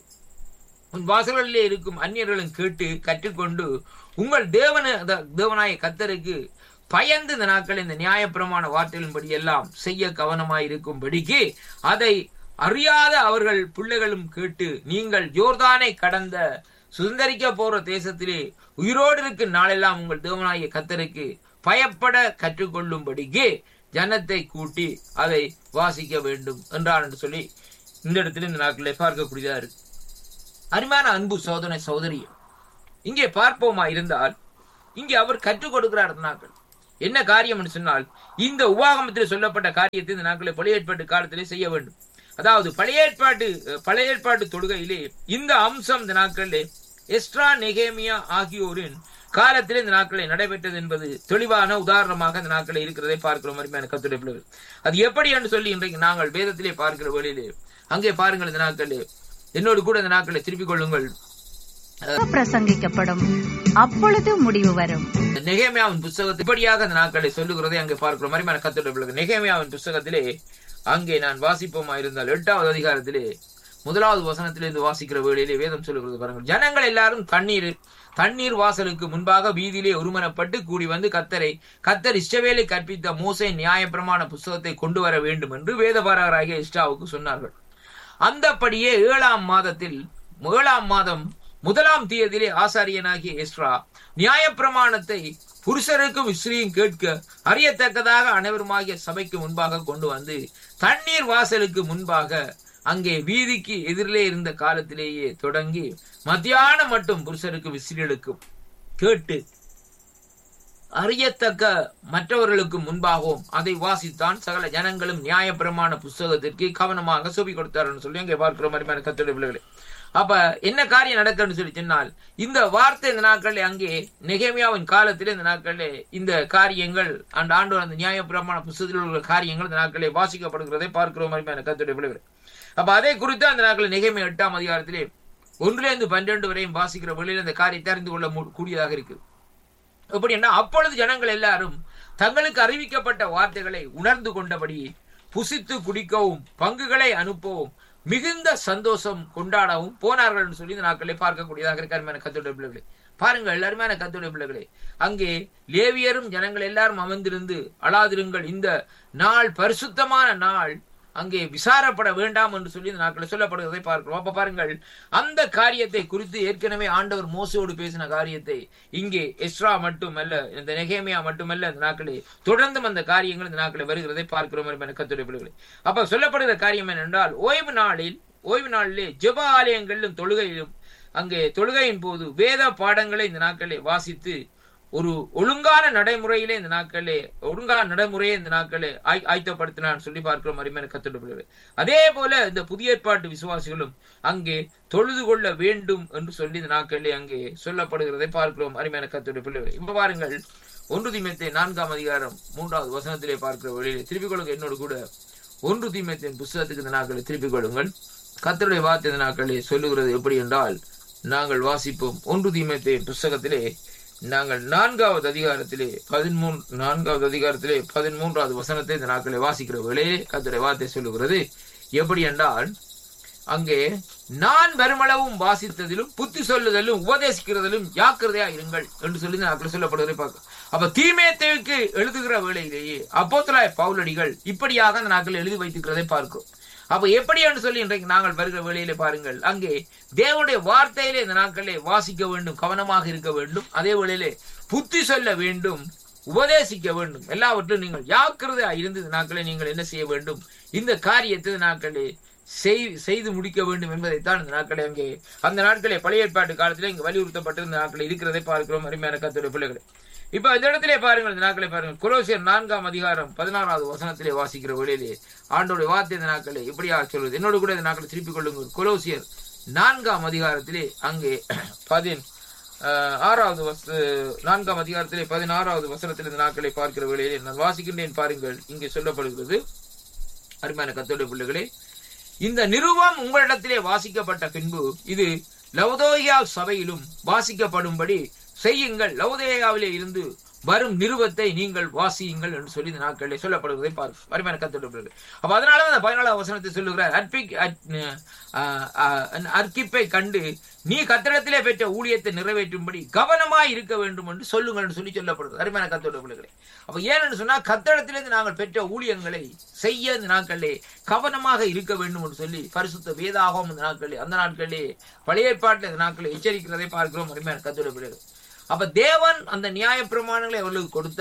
உன் வாசல்களிலே இருக்கும் அந்நியர்களும் கேட்டு கற்றுக்கொண்டு உங்கள் தேவன அத- தேவனாய கத்தருக்கு பயந்து இந்த நாட்கள் இந்த நியாயப்பிரமாண வார்த்தைகளின்படி எல்லாம் செய்ய கவனமாய் இருக்கும்படிக்கு அதை அறியாத அவர்கள் பிள்ளைகளும் கேட்டு நீங்கள் ஜோர்தானை கடந்த சுதந்திரிக்க போற தேசத்திலே உயிரோடு இருக்கும் நாளெல்லாம் உங்கள் தேவனாய கத்தருக்கு பயப்பட கற்றுக்கொள்ளும்படிக்கு ஜனத்தை கூட்டி அதை வாசிக்க வேண்டும் என்றார் என்று சொல்லி இந்த இடத்துல இந்த நாட்களிலே பார்க்கக்கூடியதா இருக்கு அருமையான அன்பு சோதனை சோதரி இங்கே பார்ப்போமா இருந்தால் இங்கே அவர் கற்றுக் கொடுக்கிறார் இந்த நாட்கள் என்ன காரியம் என்று சொன்னால் இந்த உபாகமத்தில் சொல்லப்பட்ட காரியத்தை இந்த நாட்களை பழைய ஏற்பாட்டு காலத்திலே செய்ய வேண்டும் அதாவது பழைய ஏற்பாட்டு பழைய ஏற்பாட்டு தொழுகையிலே இந்த அம்சம் இந்த நாட்களிலே எஸ்ட்ரா நெகேமியா ஆகியோரின் காலத்திலே இந்த நாட்களை நடைபெற்றது என்பது தெளிவான உதாரணமாக இந்த நாட்களை இருக்கிறதை பார்க்கிறோம் அருமையான கத்துடைய பிள்ளைகள் அது எப்படி என்று சொல்லி இன்றைக்கு நாங்கள் வேதத்திலே பார்க்கிற வழியிலே அங்கே பாருங்கள் இந்த நாட்களிலே என்னோடு கூட இந்த நாட்களை திருப்பிக் கொள்ளுங்கள் பிரசங்கிக்கப்படும் அப்பொழுது முடிவு வரும் நெகேமியாவின் புஸ்தகத்தை இப்படியாக அந்த நாட்களை சொல்லுகிறதை அங்கே பார்க்கிறோம் அருமையான கத்துடைய பிள்ளைகள் நெகேமியாவின் புஸ்தகத்திலே அங்கே நான் வாசிப்போமா இருந்தால் எட்டாவது அதிகாரத்திலே முதலாவது வசனத்திலிருந்து வாசிக்கிற வேளையிலே வேதம் சொல்லுகிறது பாருங்கள் ஜனங்கள் எல்லாரும் தண்ணீர் தண்ணீர் வாசலுக்கு முன்பாக வீதியிலே ஒருமனப்பட்டு கூடி வந்து கத்தரை கத்தர் இஷ்டவேலை கற்பித்த மோசே நியாயப்பிரமாண புஸ்தகத்தை கொண்டு வர வேண்டும் என்று வேதபாரகராகிய இஷ்டாவுக்கு சொன்னார்கள் அந்தப்படியே ஏழாம் மாதத்தில் ஏழாம் மாதம் முதலாம் தேதியிலே ஆசாரியனாகிய எஸ்ரா நியாயப்பிரமாணத்தை புருஷருக்கும் ஸ்திரீயும் கேட்க அறியத்தக்கதாக அனைவருமாகிய சபைக்கு முன்பாக கொண்டு வந்து தண்ணீர் வாசலுக்கு முன்பாக அங்கே வீதிக்கு எதிரிலே இருந்த காலத்திலேயே தொடங்கி மத்தியானம் மட்டும் புருஷருக்கு விசிறிகளுக்கும் கேட்டு அறியத்தக்க மற்றவர்களுக்கு முன்பாகவும் அதை வாசித்தான் சகல ஜனங்களும் நியாயப்பிரமாண புஸ்தகத்திற்கு கவனமாக சுபி கொடுத்தார்னு சொல்லி அங்கே பார்க்கிற மாதிரி கத்தோட பிள்ளைகளே அப்ப என்ன காரியம் நடக்குன்னு சொல்லி சொன்னால் இந்த வார்த்தை இந்த நாட்களில் அங்கே நெகேமியாவின் காலத்தில் இந்த நாட்களில் இந்த காரியங்கள் அந்த ஆண்டு அந்த நியாயப்பிரமாண புஸ்தகத்தில் உள்ள காரியங்கள் இந்த நாட்களில் வாசிக்கப்படுகிறதை பார்க்கிறோம் மாதிரி கத்தோட பிள்ளைகள் அப்ப அதை குறித்து அந்த நாட்களில் நெகேமியா எட்டாம் அதிகாரத்திலே ஒன்றிலிருந்து பன்னிரண்டு வரையும் வாசிக்கிற வழியில் இந்த காரியத்தை அறிந்து கொள்ள கூடியதாக இருக்கு எப்படி என்ன அப்பொழுது ஜனங்கள் எல்லாரும் தங்களுக்கு அறிவிக்கப்பட்ட வார்த்தைகளை உணர்ந்து கொண்டபடி புசித்து குடிக்கவும் பங்குகளை அனுப்பவும் மிகுந்த சந்தோஷம் கொண்டாடவும் போனார்கள் என்று சொல்லி இந்த நாட்களை பார்க்கக்கூடியதாக இருக்க அருமையான கத்தோட பிள்ளைகளே பாருங்கள் அருமையான கத்தோட பிள்ளைகளே அங்கே லேவியரும் ஜனங்கள் எல்லாரும் அமர்ந்திருந்து அழாதிருங்கள் இந்த நாள் பரிசுத்தமான நாள் அங்கே விசாரப்பட வேண்டாம் என்று சொல்லி இந்த நாட்களில் சொல்லப்படுவதை பார்க்கிறோம் அப்ப பாருங்கள் அந்த காரியத்தை குறித்து ஏற்கனவே ஆண்டவர் மோசோடு பேசின காரியத்தை இங்கே எஸ்ரா மட்டுமல்ல இந்த நெகேமியா மட்டுமல்ல இந்த நாட்களே தொடர்ந்தும் அந்த காரியங்கள் இந்த நாட்களில் வருகிறதை பார்க்கிறோம் என கத்துடைய பிள்ளைகளை அப்ப சொல்லப்படுகிற காரியம் என்னென்றால் ஓய்வு நாளில் ஓய்வு நாளிலே ஜெப ஆலயங்களிலும் தொழுகையிலும் அங்கே தொழுகையின் போது வேத பாடங்களை இந்த நாட்களை வாசித்து ஒரு ஒழுங்கான நடைமுறையிலே இந்த நாட்களே ஒழுங்கான நடைமுறையை இந்த நாட்களே ஆயத்தப்படுத்தினான் சொல்லி பார்க்கிறோம் அருமையான கத்துடைய அதே போல இந்த புதிய ஏற்பாட்டு விசுவாசிகளும் அங்கே தொழுது கொள்ள வேண்டும் என்று சொல்லி இந்த நாட்களிலே அங்கே சொல்லப்படுகிறதை பார்க்கிறோம் அருமையான கத்துடைய பிள்ளைகள் இப்ப பாருங்கள் ஒன்று தீமத்தை நான்காம் அதிகாரம் மூன்றாவது வசனத்திலே பார்க்கிற வழியிலே திருப்பிக் கொள்ளுங்க என்னோடு கூட ஒன்று தீமத்தின் புஸ்தகத்துக்கு இந்த நாட்களை திருப்பிக் கொள்ளுங்கள் கத்தருடைய வார்த்தை இந்த நாட்களே சொல்லுகிறது எப்படி என்றால் நாங்கள் வாசிப்போம் ஒன்று தீமத்தை புஸ்தகத்திலே நாங்கள் நான்காவது அதிகாரத்திலே பதிமூன்று நான்காவது அதிகாரத்திலே பதிமூன்றாவது வசனத்தை இந்த நாட்களை வாசிக்கிற வேளையிலே கத்துடைய வார்த்தை சொல்லுகிறது எப்படி என்றால் அங்கே நான் வருமளவும் வாசித்ததிலும் புத்தி சொல்லுதலும் உபதேசிக்கிறதிலும் ஜாக்கிரதையா இருங்கள் என்று சொல்லி நாட்கள் சொல்லப்படுவதை பார்க்க அப்ப தீமேத்தேவுக்கு எழுதுகிற வேளையிலேயே அப்போத்தலாய் பவுலடிகள் இப்படியாக அந்த நாட்கள் எழுதி வைத்துக்கிறதை பார்க்கும் அப்ப எப்படி என்று சொல்லி இன்றைக்கு நாங்கள் வருகிற வேளையிலே பாருங்கள் அங்கே தேவனுடைய வார்த்தையிலே இந்த நாட்களே வாசிக்க வேண்டும் கவனமாக இருக்க வேண்டும் அதே வேளையிலே புத்தி சொல்ல வேண்டும் உபதேசிக்க வேண்டும் எல்லாவற்றிலும் நீங்கள் ஜாக்கிரதையா இருந்து இந்த நாட்களை நீங்கள் என்ன செய்ய வேண்டும் இந்த காரியத்தை நாட்களே செய்து முடிக்க வேண்டும் என்பதைத்தான் இந்த நாட்களை அங்கே அந்த நாட்களே பழைய ஏற்பாட்டு காலத்திலே இங்கு வலியுறுத்தப்பட்டிருந்த நாட்களை இருக்கிறதை பார்க்கிறோம் அருமையான கத்துடைய பிள்ளைகளை இப்ப இந்த இடத்திலே பாருங்கள் இந்த நாட்களை பாருங்கள் குரோசியர் நான்காம் அதிகாரம் பதினாறாவது வசனத்திலே வாசிக்கிற வழியிலே ஆண்டோடைய வார்த்தை இந்த நாட்களை இப்படியாக சொல்வது என்னோடு கூட இந்த நாட்களை திருப்பிக் கொள்ளுங்கள் குரோசியர் நான்காம் அதிகாரத்திலே அங்கே பதின் ஆறாவது வச நான்காம் அதிகாரத்திலே பதினாறாவது வசனத்தில் இந்த நாட்களை பார்க்கிற வேளையிலே நான் வாசிக்கின்றேன் பாருங்கள் இங்கே சொல்லப்படுகிறது அருமையான கத்தோடைய பிள்ளைகளே இந்த நிருபம் உங்களிடத்திலே வாசிக்கப்பட்ட பின்பு இது லவதோயா சபையிலும் வாசிக்கப்படும்படி செய்யுங்கள் லவதேயாவிலே இருந்து வரும் நிருபத்தை நீங்கள் வாசியுங்கள் என்று சொல்லி இந்த நாட்களிலே சொல்லப்படுவதை பார்க்கும் அருமையான கத்துடைய அப்ப அதனாலதான் அந்த பதினாலாவது வசனத்தை சொல்லுகிறார் அற்பிக் அர்க்கிப்பை கண்டு நீ கத்திரத்திலே பெற்ற ஊழியத்தை நிறைவேற்றும்படி கவனமாய் இருக்க வேண்டும் என்று சொல்லுங்கள் என்று சொல்லி சொல்லப்படுது அருமையான கத்தோட பிள்ளைகளை அப்ப ஏன்னு சொன்னா கத்திரத்திலிருந்து நாங்கள் பெற்ற ஊழியங்களை செய்ய இந்த நாட்களிலே கவனமாக இருக்க வேண்டும் என்று சொல்லி பரிசுத்த வேதாகவும் இந்த நாட்களிலே அந்த நாட்களிலே பழைய ஏற்பாட்டில் இந்த நாட்களில் எச்சரிக்கிறதை பார்க்கிறோம் அருமையான கத்தோட பிள்ளைகள் அப்ப தேவன் அந்த நியாய பிரமாணங்களை அவர்களுக்கு கொடுத்தார்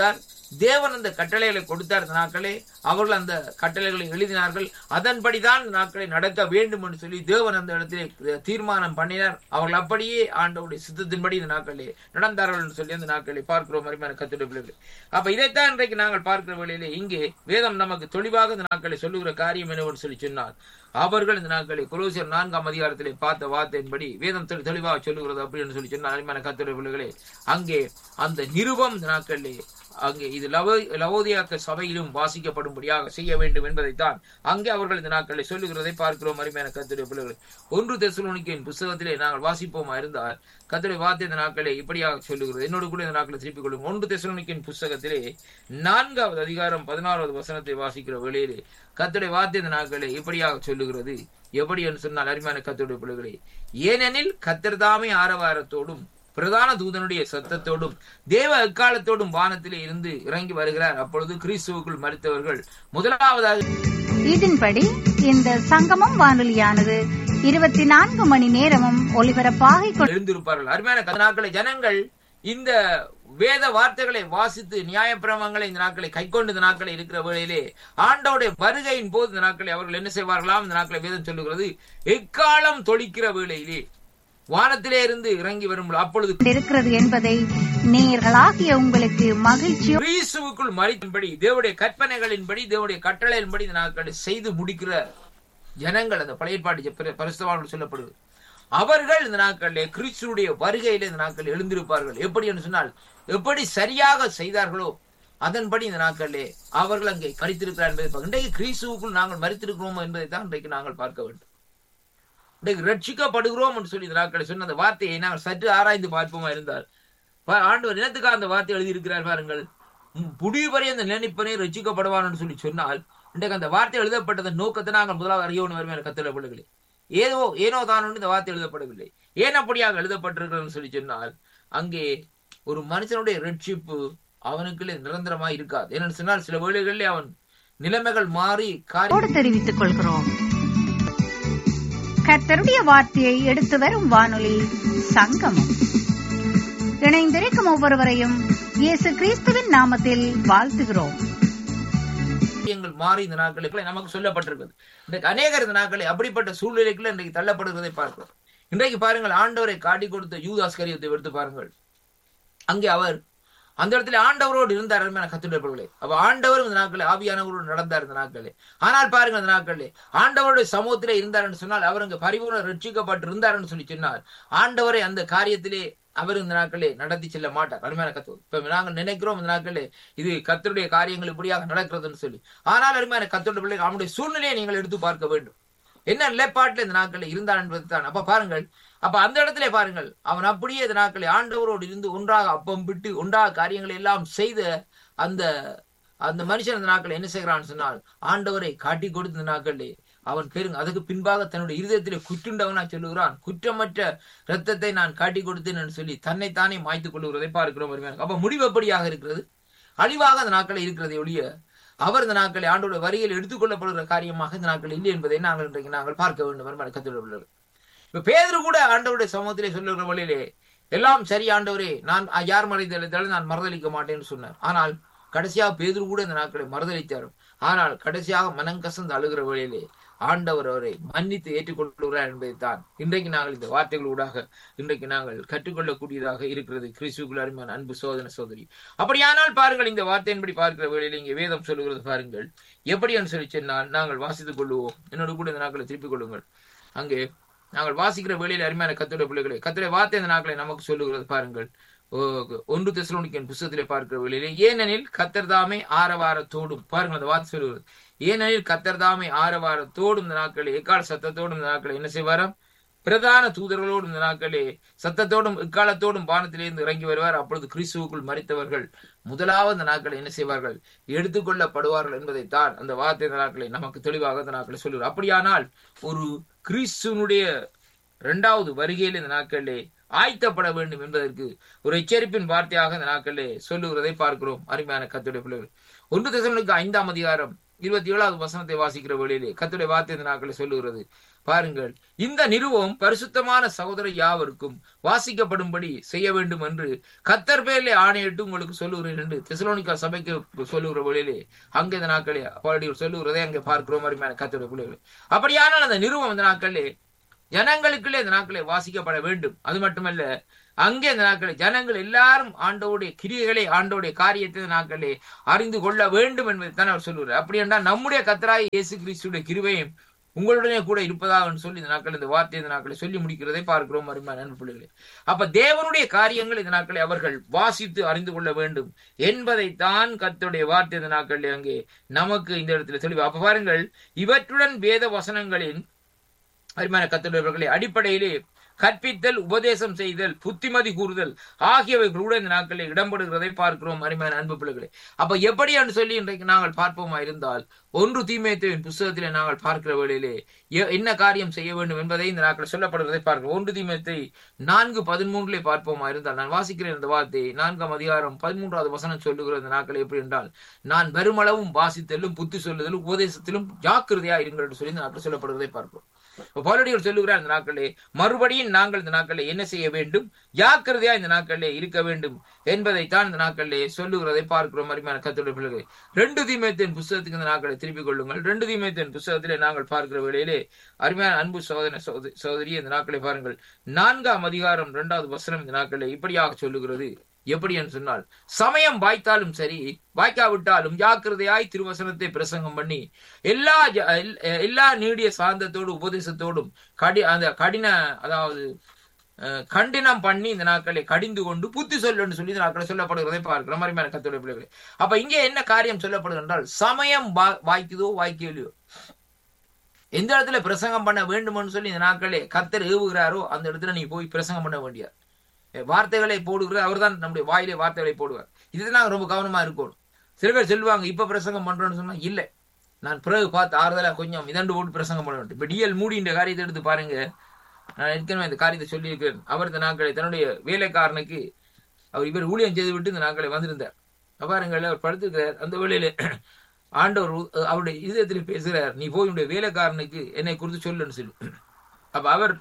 தேவன் அந்த கட்டளைகளை கொடுத்தார் இந்த நாட்களே அவர்கள் அந்த கட்டளைகளை எழுதினார்கள் அதன்படிதான் இந்த நாட்களை நடக்க வேண்டும் என்று சொல்லி தேவன் அந்த இடத்திலே தீர்மானம் பண்ணினார் அவர்கள் அப்படியே ஆண்டவருடைய சித்தத்தின்படி இந்த நாட்களே நடந்தார்கள் என்று சொல்லி அந்த நாட்களை பார்க்கிறோம் அருமையான கத்துடைய பிள்ளைகள் அப்ப இதைத்தான் இன்றைக்கு நாங்கள் பார்க்கிற வேளையிலே இங்கே வேதம் நமக்கு தெளிவாக இந்த நாட்களை சொல்லுகிற காரியம் என்னவென்று சொல்லி சொன்னார் அவர்கள் இந்த நாட்களை குலோசியர் நான்காம் அதிகாரத்திலே பார்த்த வார்த்தையின்படி வேதம் தெளி- தெளிவாக சொல்லுகிறது அப்படின்னு சொல்லி சொன்னார் அருமையான கத்துடைய பிள்ளைகளே அங்கே அந்த நிருபம் இந்த நாட்களிலே அங்கே இது லவ லவோதியாக்க சபையிலும் வாசிக்கப்படும்படியாக செய்ய வேண்டும் என்பதைத்தான் அங்கே அவர்கள் இந்த நாட்களை சொல்லுகிறதை பார்க்கிறோம் அருமையான கத்துடைய பிள்ளைகள் ஒன்று தெசலோனிக்கின் புஸ்தகத்திலே நாங்கள் வாசிப்போமா இருந்தால் கத்துடைய வார்த்தை இந்த நாட்களை இப்படியாக சொல்லுகிறது என்னோடு கூட இந்த நாட்களை திருப்பிக் கொள்ளும் ஒன்று தெசலோனிக்கின் புஸ்தகத்திலே நான்காவது அதிகாரம் பதினாறாவது வசனத்தை வாசிக்கிற வேளையிலே கத்துடைய வார்த்தை இந்த நாட்களை இப்படியாக சொல்லுகிறது எப்படி என்று சொன்னால் அருமையான கத்துடைய பிள்ளைகளே ஏனெனில் கத்தர்தாமே ஆரவாரத்தோடும் பிரதான தூதனுடைய சத்தத்தோடும் தேவ எக்காலத்தோடும் வானத்திலே இருந்து இறங்கி வருகிறார் அப்பொழுது கிறிஸ்துவுக்குள் மறித்தவர்கள் முதலாவதாக இதன்படி இந்த சங்கமம் வானொலியானது இருபத்தி நான்கு மணி நேரமும் ஒலிபரப்பாகிக் கொண்டு எழுந்திருப்பார்கள் அருமையான கத நாட்களை ஜனங்கள் இந்த வேத வார்த்தைகளை வாசித்து நியாயப்பிரமங்களை இந்த நாட்களை கைக்கொண்டு இந்த நாட்களை இருக்கிற வேளையிலே ஆண்டவுடைய வருகையின் போது இந்த நாட்களை அவர்கள் என்ன செய்வார்களாம் இந்த நாட்களை வேதம் சொல்லுகிறது எக்காலம் தொழிக்கிற வேளையிலே வானத்திலே இருந்து இறங்கி வரும் அப்பொழுது இருக்கிறது என்பதை நேயர்களாகிய உங்களுக்கு மகிழ்ச்சி கிறிஸ்துவுக்குள் மறிக்கும்படி தேவனுடைய கற்பனைகளின்படி தேவனுடைய கட்டளையின்படி இந்த நாட்களை செய்து முடிக்கிற ஜனங்கள் அந்த பழைய பாட்டு பரிசுத்தவான்கள் சொல்லப்படுது அவர்கள் இந்த நாட்களிலே கிறிஸ்துடைய வருகையில இந்த நாட்கள் எழுந்திருப்பார்கள் எப்படி என்று சொன்னால் எப்படி சரியாக செய்தார்களோ அதன்படி இந்த நாட்களிலே அவர்கள் அங்கே மறித்திருக்கிறார் என்பதை பார்க்க- இன்றைக்கு கிறிஸ்துவுக்குள் நாங்கள் மறித்திருக்கிறோமோ என்பதை தான் இன்றைக்கு நாங்கள் பார்க்க வேண்டும் இன்றைக்கு ரட்சிக்கப்படுகிறோம் என்று சொல்லி இந்த நாட்களை சொன்ன அந்த வார்த்தையை நாங்கள் சற்று ஆராய்ந்து பார்ப்போமா இருந்தால் பா- ஆண்டவர் இனத்துக்காக அந்த வார்த்தை எழுதியிருக்கிறார் பாருங்கள் உம் முடிவு வரை அந்த நினைப்பனே ரட்சிக்கப்படுவான் என்று சொல்லி சொன்னால் இன்றைக்கு அந்த வார்த்தை எழுதப்பட்டதன் நோக்கத்தை நாங்கள் முதலாவது அறியணும் வருமான கத்தல பிள்ளைகளே ஏதோ ஏனோ தான் இந்த வார்த்தை எழுதப்படவில்லை ஏன் அப்படியாக எழுதப்பட்டிருக்கிறதுன்னு சொல்லி சொன்னால் அங்கே ஒரு மனுஷனுடைய ரட்சிப்பு அவனுக்குள்ளே நிரந்தரமாய் இருக்காது ஏன்னு சொன்னால் சில வேளைகளிலே அவன் நிலைமைகள் மாறி காரி ஓடு தெரிவித்துக் கொள்கிறோம் கர்த்தருடைய வார்த்தையை எடுத்து வரும் வானொலி சங்கமம் இணைந்திருக்கும் ஒவ்வொருவரையும் இயேசு கிறிஸ்துவின் நாமத்தில் வாழ்த்துகிறோம் காரியங்கள் மாறி இந்த நாட்களில் நமக்கு சொல்லப்பட்டிருக்கிறது இன்றைக்கு அநேகர் இந்த நாட்களில் அப்படிப்பட்ட சூழ்நிலைக்குள்ள இன்றைக்கு தள்ளப்படுகிறதை பார்க்கிறோம் இன்றைக்கு பாருங்கள் ஆண்டவரை காட்டி கொடுத்த யூதாஸ் கரியத்தை எடுத்து பாருங்கள் அங்கே அவர் அந்த இடத்துல ஆண்டவரோடு இருந்தார் அருமையான கத்துடையவர்களே அப்ப ஆண்டவர் இந்த நாட்களில் ஆவியானவரோடு நடந்தார் இந்த நாட்களே ஆனால் பாருங்க இந்த நாட்களிலே ஆண்டவருடைய சமூகத்திலே இருந்தார் என்று சொன்னால் அவர் அங்கு பரிபூர்ண ரட்சிக்கப்பட்டு இருந்தார் என்று சொல்லி சொன்னார் ஆண்டவரை அந்த காரியத்திலே அவர் இந்த நாட்களே நடத்தி செல்ல மாட்டார் அருமையான கத்து இப்ப நாங்கள் நினைக்கிறோம் இந்த நாட்களே இது கத்தருடைய காரியங்கள் இப்படியாக நடக்கிறதுன்னு சொல்லி ஆனால் அருமையான கத்தருடைய பிள்ளை அவனுடைய சூழ்நிலையை நீங்கள் எடுத்து பார்க்க வேண்டும் என்ன நிலைப்பாட்டில் இந்த நாட்களில் இருந்தான் என்பது தான் அப்ப பாருங்கள் அப்ப அந்த இடத்திலே பாருங்கள் அவன் அப்படியே இந்த நாட்களை ஆண்டவரோடு இருந்து ஒன்றாக அப்பம் விட்டு ஒன்றாக காரியங்களை எல்லாம் செய்த அந்த அந்த மனுஷன் இந்த நாட்கள் என்ன செய்கிறான்னு சொன்னால் ஆண்டவரை காட்டி கொடுத்த இந்த நாட்களிலே அவன் பெருங்க அதுக்கு பின்பாக தன்னுடைய இருதயத்திலே குற்றுண்டவனா சொல்லுகிறான் குற்றமற்ற ரத்தத்தை நான் காட்டி கொடுத்தேன் என்று சொல்லி தன்னைத்தானே மாய்த்துக் கொள்ளுகிறதை பார்க்கிறோம் அருமையான. அப்ப முடிவு எப்படியாக இருக்கிறது அழிவாக அந்த நாட்களில் இருக்கிறதை ஒழிய அவர் இந்த நாட்களை ஆண்டோட வரியில் எடுத்துக்கொள்ளப்படுகிற காரியமாக இந்த நாட்கள் இல்லை என்பதை நாங்கள் இன்றைக்கு நாங்கள் பார்க்க வேண்டும் அருமையான கத்துடைய பிள்ளைகள் இப்ப பேதரு கூட ஆண்டவருடைய சமூகத்திலே சொல்லுகிற வழியிலே எல்லாம் சரி ஆண்டவரே நான் யார் மறைத்தளித்தாலும் நான் மறுதளிக்க மாட்டேன்னு சொன்னார் ஆனால் கடைசியாக பேதுரு கூட இந்த நாட்களை மறுதளித்தார் ஆனால் கடைசியாக மனங்கசந்து அழுகிற வழியிலே ஆண்டவர் அவரை மன்னித்து ஏற்றுக்கொள்கிறார் என்பதைத்தான் இன்றைக்கு நாங்கள் இந்த வார்த்தைகளூடாக இன்றைக்கு நாங்கள் கற்றுக்கொள்ளக்கூடியதாக இருக்கிறது கிறிஸ்துக்குள் அருமையான அன்பு சோதனை சோதரி அப்படியானால் பாருங்கள் இந்த வார்த்தையின்படி பார்க்கிற வேளையில் இங்கே வேதம் சொல்லுகிறது பாருங்கள் எப்படி என்று சொல்லி சொன்னால் நாங்கள் வாசித்துக் கொள்வோம் என்னோடு கூட இந்த நாட்களை திருப்பிக் கொள்ளுங்கள் அங்கே நாங்கள் வாசிக்கிற வேளையில் அருமையான கத்துடைய பிள்ளைகளை கத்துடைய வார்த்தை இந்த நாட்களை நமக்கு சொல்லுகிறது பாருங்கள் ஓ, ஒன்று தெசலோனிக்கன் புஸ்தகத்திலே பார்க்கிற வேளையிலே ஏனெனில் கத்தர் தாமே ஆரவாரத்தோடும் பாருங்கள் அந்த வார்த்தை சொல்லுகிறது ஏனெனில் கத்தர் தாமே ஆரவாரத்தோடும் இந்த நாட்களை எக்கால சத்தத்தோடும் இந்த நாட்களை என்ன செய்வாராம் பிரதான தூதர்களோடும் இந்த நாட்களே சத்தத்தோடும் எக்காலத்தோடும் வானத்திலிருந்து இறங்கி வருவார் அப்பொழுது கிறிஸ்துவுக்குள் மறித்தவர்கள் முதலாவது இந்த நாட்களை என்ன செய்வார்கள் எடுத்துக்கொள்ளப்படுவார்கள் என்பதைத்தான் அந்த வார்த்தை இந்த நாட்களை நமக்கு தெளிவாக இந்த நாட்களை சொல்லுவார் அப்படியானால் ஒரு கிறிஸ்துவனுடைய இரண்டாவது வருகையில் இந்த நாட்களிலே ஆய்த்தப்பட வேண்டும் என்பதற்கு ஒரு எச்சரிப்பின் வார்த்தையாக இந்த நாட்களிலே சொல்லுகிறதை பார்க்கிறோம் அருமையான கத்துடைய பிள்ளைகள் ஒன்று தசமனுக்கு ஐந்தாம் அதிகாரம் இருபத்தி ஏழாவது வசனத்தை வாசிக்கிற வேளையிலே கத்துடைய வார்த்தை இந்த நாட்களை சொல்லுகிறது பாருங்கள் இந்த நிறுவம் பரிசுத்தமான சகோதர யாவருக்கும் வாசிக்கப்படும்படி செய்ய வேண்டும் என்று கத்தர் பேரிலே ஆணையிட்டு உங்களுக்கு சொல்லுகிறேன் என்று தெசலோனிக்கா சபைக்கு சொல்லுகிற வேளையிலே அங்கே இந்த நாட்களே அப்படி சொல்லுகிறதை அங்கே பார்க்கிறோம் அருமையான கத்தருடைய பிள்ளைகளே அப்படியானால் அந்த நிறுவம் இந்த நாட்களே ஜனங்களுக்குள்ளே இந்த நாட்களே வாசிக்கப்பட வேண்டும் அது மட்டுமல்ல அங்கே இந்த நாட்களே ஜனங்கள் எல்லாரும் ஆண்டோடைய கிரியைகளை ஆண்டோடைய காரியத்தை இந்த நாட்களே அறிந்து கொள்ள வேண்டும் என்பதை தான் அவர் சொல்லுகிறார் அப்படி என்றால் நம்முடைய கத்தராய் இயேசு கிறிஸ்துடைய கிருபையும் உங்களுடனே கூட இருப்பதாக சொல்லி இந்த நாட்கள் இந்த வார்த்தை இந்த நாட்களை சொல்லி முடிக்கிறதை பார்க்கிறோம் அருமையான நண்பு பிள்ளைகளே அப்ப தேவனுடைய காரியங்கள் இந்த நாட்களை அவர்கள் வாசித்து அறிந்து கொள்ள வேண்டும் என்பதைத்தான் கர்த்தருடைய வார்த்தை இந்த நாட்களில் அங்கே நமக்கு இந்த இடத்துல தெளிவு அப்ப பாருங்கள் இவற்றுடன் வேத வசனங்களின் அருமையான கத்துடையவர்களை அடிப்படையிலே கற்பித்தல் உபதேசம் செய்தல் புத்திமதி கூறுதல் ஆகியவைகளோடு இந்த நாட்களில் இடம்பெறுகிறதை பார்க்கிறோம் அருமையான அன்பு பிள்ளைகளே அப்ப எப்படி என்று சொல்லி இன்றைக்கு நாங்கள் பார்ப்போமா இருந்தால் ஒன்று தீமேத்துவின் புஸ்தகத்திலே நாங்கள் பார்க்கிற வேளையிலே எ- என்ன காரியம் செய்ய வேண்டும் என்பதை இந்த நாட்கள் சொல்லப்படுவதை பார்க்கிறோம் ஒன்று தீமேத்தை நான்கு பதிமூன்றிலே பார்ப்போமா இருந்தால் நான் வாசிக்கிறேன் இந்த வார்த்தையை நான்காம் அதிகாரம் பதிமூன்றாவது வசனம் சொல்லுகிற இந்த நாட்கள் எப்படி என்றால் நான் பெருமளவும் வாசித்தலும் புத்தி சொல்லுதலும் உபதேசத்திலும் ஜாக்கிரதையா இருங்கள் என்று சொல்லி இந்த நாட்கள் சொல்லப்படுவதை பார்க்கிறோம் இப்ப பவுலடிகள் சொல்லுகிறார் இந்த நாட்களே மறுபடியும் நாங்கள் இந்த நாட்களே என்ன செய்ய வேண்டும் ஜாக்கிரதையா இந்த நாட்களிலே இருக்க வேண்டும் என்பதைத்தான் இந்த நாட்களிலே சொல்லுகிறதை பார்க்கிறோம் அருமையான கத்தோட பிள்ளைகள் ரெண்டு தீமேத்தின் புஸ்தகத்துக்கு இந்த நாட்களை திருப்பிக் கொள்ளுங்கள் ரெண்டு தீமேத்தின் புஸ்தகத்திலே நாங்கள் பார்க்கிற வேளையிலே அருமையான அன்பு சோதனை சோத- சகோதரி இந்த நாட்களை பாருங்கள் நான்காம் அதிகாரம் இரண்டாவது வசனம் இந்த நாட்களிலே இப்படியாக சொல்லுகிறது எப்படி என்று சொன்னால் சமயம் வாய்த்தாலும் சரி வாய்க்காவிட்டாலும் ஜாக்கிரதையாய் திருவசனத்தை பிரசங்கம் பண்ணி எல்லா ஜ- எல்- எல்லா நீடிய சாந்தத்தோடு உபதேசத்தோடும் கடி அந்த கடின அதாவது அஹ், கண்டினம் பண்ணி இந்த நாட்களை கடிந்து கொண்டு புத்தி சொல்லு சொல்லி இந்த நாட்களை சொல்லப்படுகிறதை பார்க்கிற மாதிரி மேல கத்தோட பிள்ளைகளே அப்ப இங்கே என்ன காரியம் சொல்லப்படுகிறது என்றால் சமயம் வா- வாய்க்குதோ வாய்க்கலையோ எந்த இடத்துல பிரசங்கம் பண்ண வேண்டும்னு சொல்லி இந்த நாட்களே கத்தர் ஏவுகிறாரோ அந்த இடத்துல நீ போய் பிரசங்கம் பண்ண வேண்டியார் வார்த்தைகளை போடுகிறது அவர்தான் நம்முடைய வாயிலே வார்த்தைகளை போடுவார் இதுதான் நாங்க ரொம்ப கவனமா இருக்கணும் சில பேர் சொல்லுவாங்க இப்ப பிரசங்கம் பண்றோம்னு சொன்னா இல்ல நான் பிறகு பார்த்து ஆறுதலா கொஞ்சம் இதண்டு போட்டு பிரசங்கம் பண்ண வேண்டும் இப்ப டிஎல் மூடி இந்த காரியத்தை எடுத்து பாருங்க நான் ஏற்கனவே இந்த காரியத்தை சொல்லியிருக்கிறேன் அவர் இந்த நாட்களை தன்னுடைய வேலைக்காரனுக்கு அவர் இவர் ஊழியம் செய்து விட்டு இந்த நாட்களை வந்திருந்தார் அப்ப பாருங்கள் அவர் படுத்துக்கிறார் அந்த வேளையில ஆண்டவர் உ- அவருடைய இதயத்தில் பேசுகிறார் நீ போய் உன்னுடைய வேலைக்காரனுக்கு என்னை குறித்து சொல்லுன்னு சொல்லி அப்ப அவர்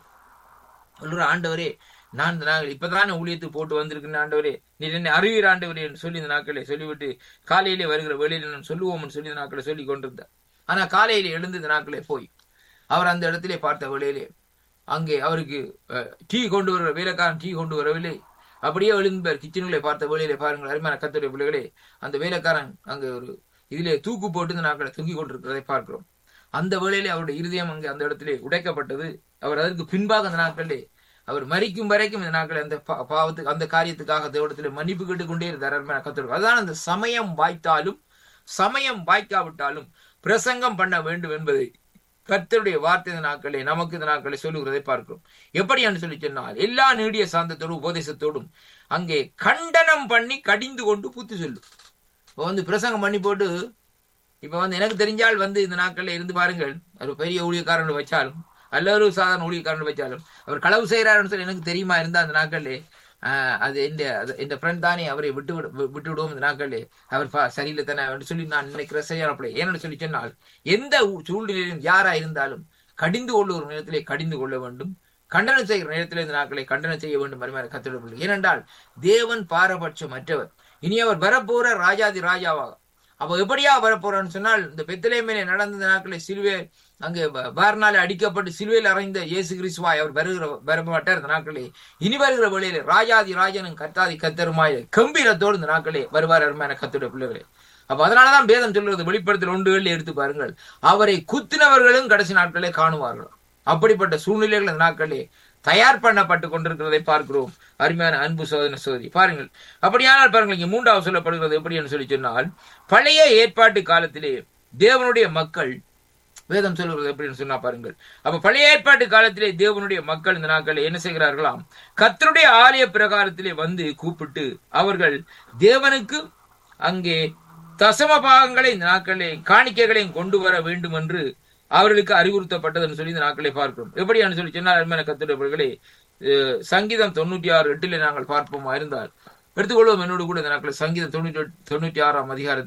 சொல்ற ஆண்டவரே நான் இந்த நாங்கள் இப்பதானே ஊழியத்துக்கு போட்டு வந்திருக்கிறேன் ஆண்டவரே நீர் என்னை அறிவீர் ஆண்டவரே என்று சொல்லி இந்த நாட்களை சொல்லிவிட்டு காலையிலே வருகிற வேளையில நான் சொல்லுவோம்னு சொல்லி இந்த நாட்களை சொல்லி கொண்டிருந்தார் ஆனா காலையில எழுந்து இந்த நாட்களே போய் அவர் அந்த இடத்திலே பார்த்த வேளையிலே அங்கே அவருக்கு அஹ், டீ கொண்டு வர வேலைக்காரன் டீ கொண்டு வரவில்லை அப்படியே எழுந்தார் கிச்சனுகளை பார்த்த வேளையிலே பாருங்கள் அருமையான கத்துடைய பிள்ளைகளே அந்த வேலைக்காரன் அங்கே ஒரு இதிலே தூக்கு போட்டு இந்த நாட்களை தூங்கிக் கொண்டிருக்கிறதை பார்க்கிறோம் அந்த வேளையிலே அவருடைய இருதயம் அங்கே அந்த இடத்திலே உடைக்கப்பட்டது அவர் அதற்கு பின்பாக அந்த நாட்களிலே அவர் மரிக்கும் வரைக்கும் இந்த நாட்கள் அந்த பா- பாவத்துக்கு அந்த காரியத்துக்காக தேவடத்தில் மன்னிப்பு கேட்டுக்கொண்டே இருந்தார் அருமையான கத்தர் அதான் அந்த சமயம் வாய்த்தாலும் சமயம் வாய்க்காவிட்டாலும் பிரசங்கம் பண்ண வேண்டும் என்பதை கர்த்தருடைய வார்த்தை இந்த நாட்களே நமக்கு இந்த நாட்களை சொல்லுகிறதை பார்க்கிறோம் எப்படி என்று சொல்லி சொன்னால் எல்லா நீடிய சாந்தத்தோடும் உபதேசத்தோடும் அங்கே கண்டனம் பண்ணி கடிந்து கொண்டு புத்தி சொல்லும் இப்போ வந்து பிரசங்கம் பண்ணி போட்டு இப்ப வந்து எனக்கு தெரிஞ்சால் வந்து இந்த நாட்கள்ல இருந்து பாருங்கள் ஒரு பெரிய ஊழியக்காரர்கள் வச்சாலும் அல்ல ஒரு சாதாரண ஊழியக்காரர்கள் வச்சாலும் அவர் களவு செய்யறாருன்னு சொல்லி எனக்கு தெரியுமா இருந்தா அந்த நாட்கள்ல ஆஹ், அது இந்த அது இந்த ஃப்ரெண்ட் தானே அவரை விட்டு விடு- வி- விட்டு விடுவோம் இந்த நாட்கள்ல அவர் பா- சரியில்லை தானே அப்படின்னு சொல்லி நான் நினைக்கிற சரியான பிள்ளை ஏன்னு சொல்லி சொன்னால் எந்த ஊ- சூழ்நிலையிலும் யாரா இருந்தாலும் கடிந்து கொள்ளுகிற நேரத்திலே கடிந்து கொள்ள வேண்டும் கண்டனம் செய்கிற நேரத்திலே இந்த நாட்களை கண்டனம் செய்ய வேண்டும் மறுமையான கத்திடவில்லை ஏனென்றால் தேவன் பாரபட்சம் மற்றவர் இனி அவர் வரப்போற ராஜாதி ராஜாவாக அப்ப எப்படியா வரப்போறான்னு சொன்னால் இந்த பெத்தலேமிலே நடந்த இந்த நாட்களில் சிலுவை அங்கே வாரனாலே அடிக்கப்பட்டு சிலுவையில் அறைந்த இயேசு கிறிஸ்துவாய் அவர் வருகிற வரமாட்டார் இந்த நாட்களே இனி வருகிற வழியிலே ராஜாதி ராஜனும் கத்தாதி கத்தருமாய் கம்பீரத்தோடு இந்த நாட்களே வருவார் அருமையான கத்துடைய பிள்ளைகளே அப்ப அதனாலதான் பேதம் சொல்றது வெளிப்படுத்தல் ஒன்றுகளில் எடுத்து பாருங்கள் அவரை குத்தினவர்களும் கடைசி நாட்களே காணுவார்கள் அப்படிப்பட்ட சூழ்நிலைகள் இந்த நாட்களே தயார் பண்ணப்பட்டு கொண்டிருக்கிறதை பார்க்கிறோம் அருமையான அன்பு சோதனை சோதரி பாருங்கள் அப்படியானால் பாருங்கள் இங்க மூன்றாவது சொல்லப்படுகிறது எப்படி என்று சொல்லி சொன்னால் பழைய ஏற்பாட்டு காலத்திலே தேவனுடைய மக்கள் வேதம் சொல்லுகிறது எப்படின்னு சொன்னா பாருங்கள் அப்ப பழைய ஏற்பாட்டு காலத்திலே தேவனுடைய மக்கள் இந்த நாட்களில் என்ன செய்கிறார்களாம் கர்த்தருடைய ஆலய பிரகாரத்திலே வந்து கூப்பிட்டு அவர்கள் தேவனுக்கு அங்கே தசம பாகங்களை இந்த நாட்களிலே காணிக்கைகளையும் கொண்டு வர வேண்டும் என்று அவர்களுக்கு அறிவுறுத்தப்பட்டதுன்னு சொல்லி இந்த நாட்களை பார்க்கிறோம் எப்படியான்னு சொல்லி சொன்னால் அருமையான கத்துடையவர்களே அஹ், சங்கீதம் தொண்ணூற்றி ஆறு எட்டிலே நாங்கள் பார்ப்போமா இருந்தால் எடுத்துக்கொள்வோம் என்னோடு கூட இந்த நாட்களில் சங்கீதம் தொண்ணூற்றி எட்டு- தொண்ணூற்றி ஆறாம் அதிகாரத்திலே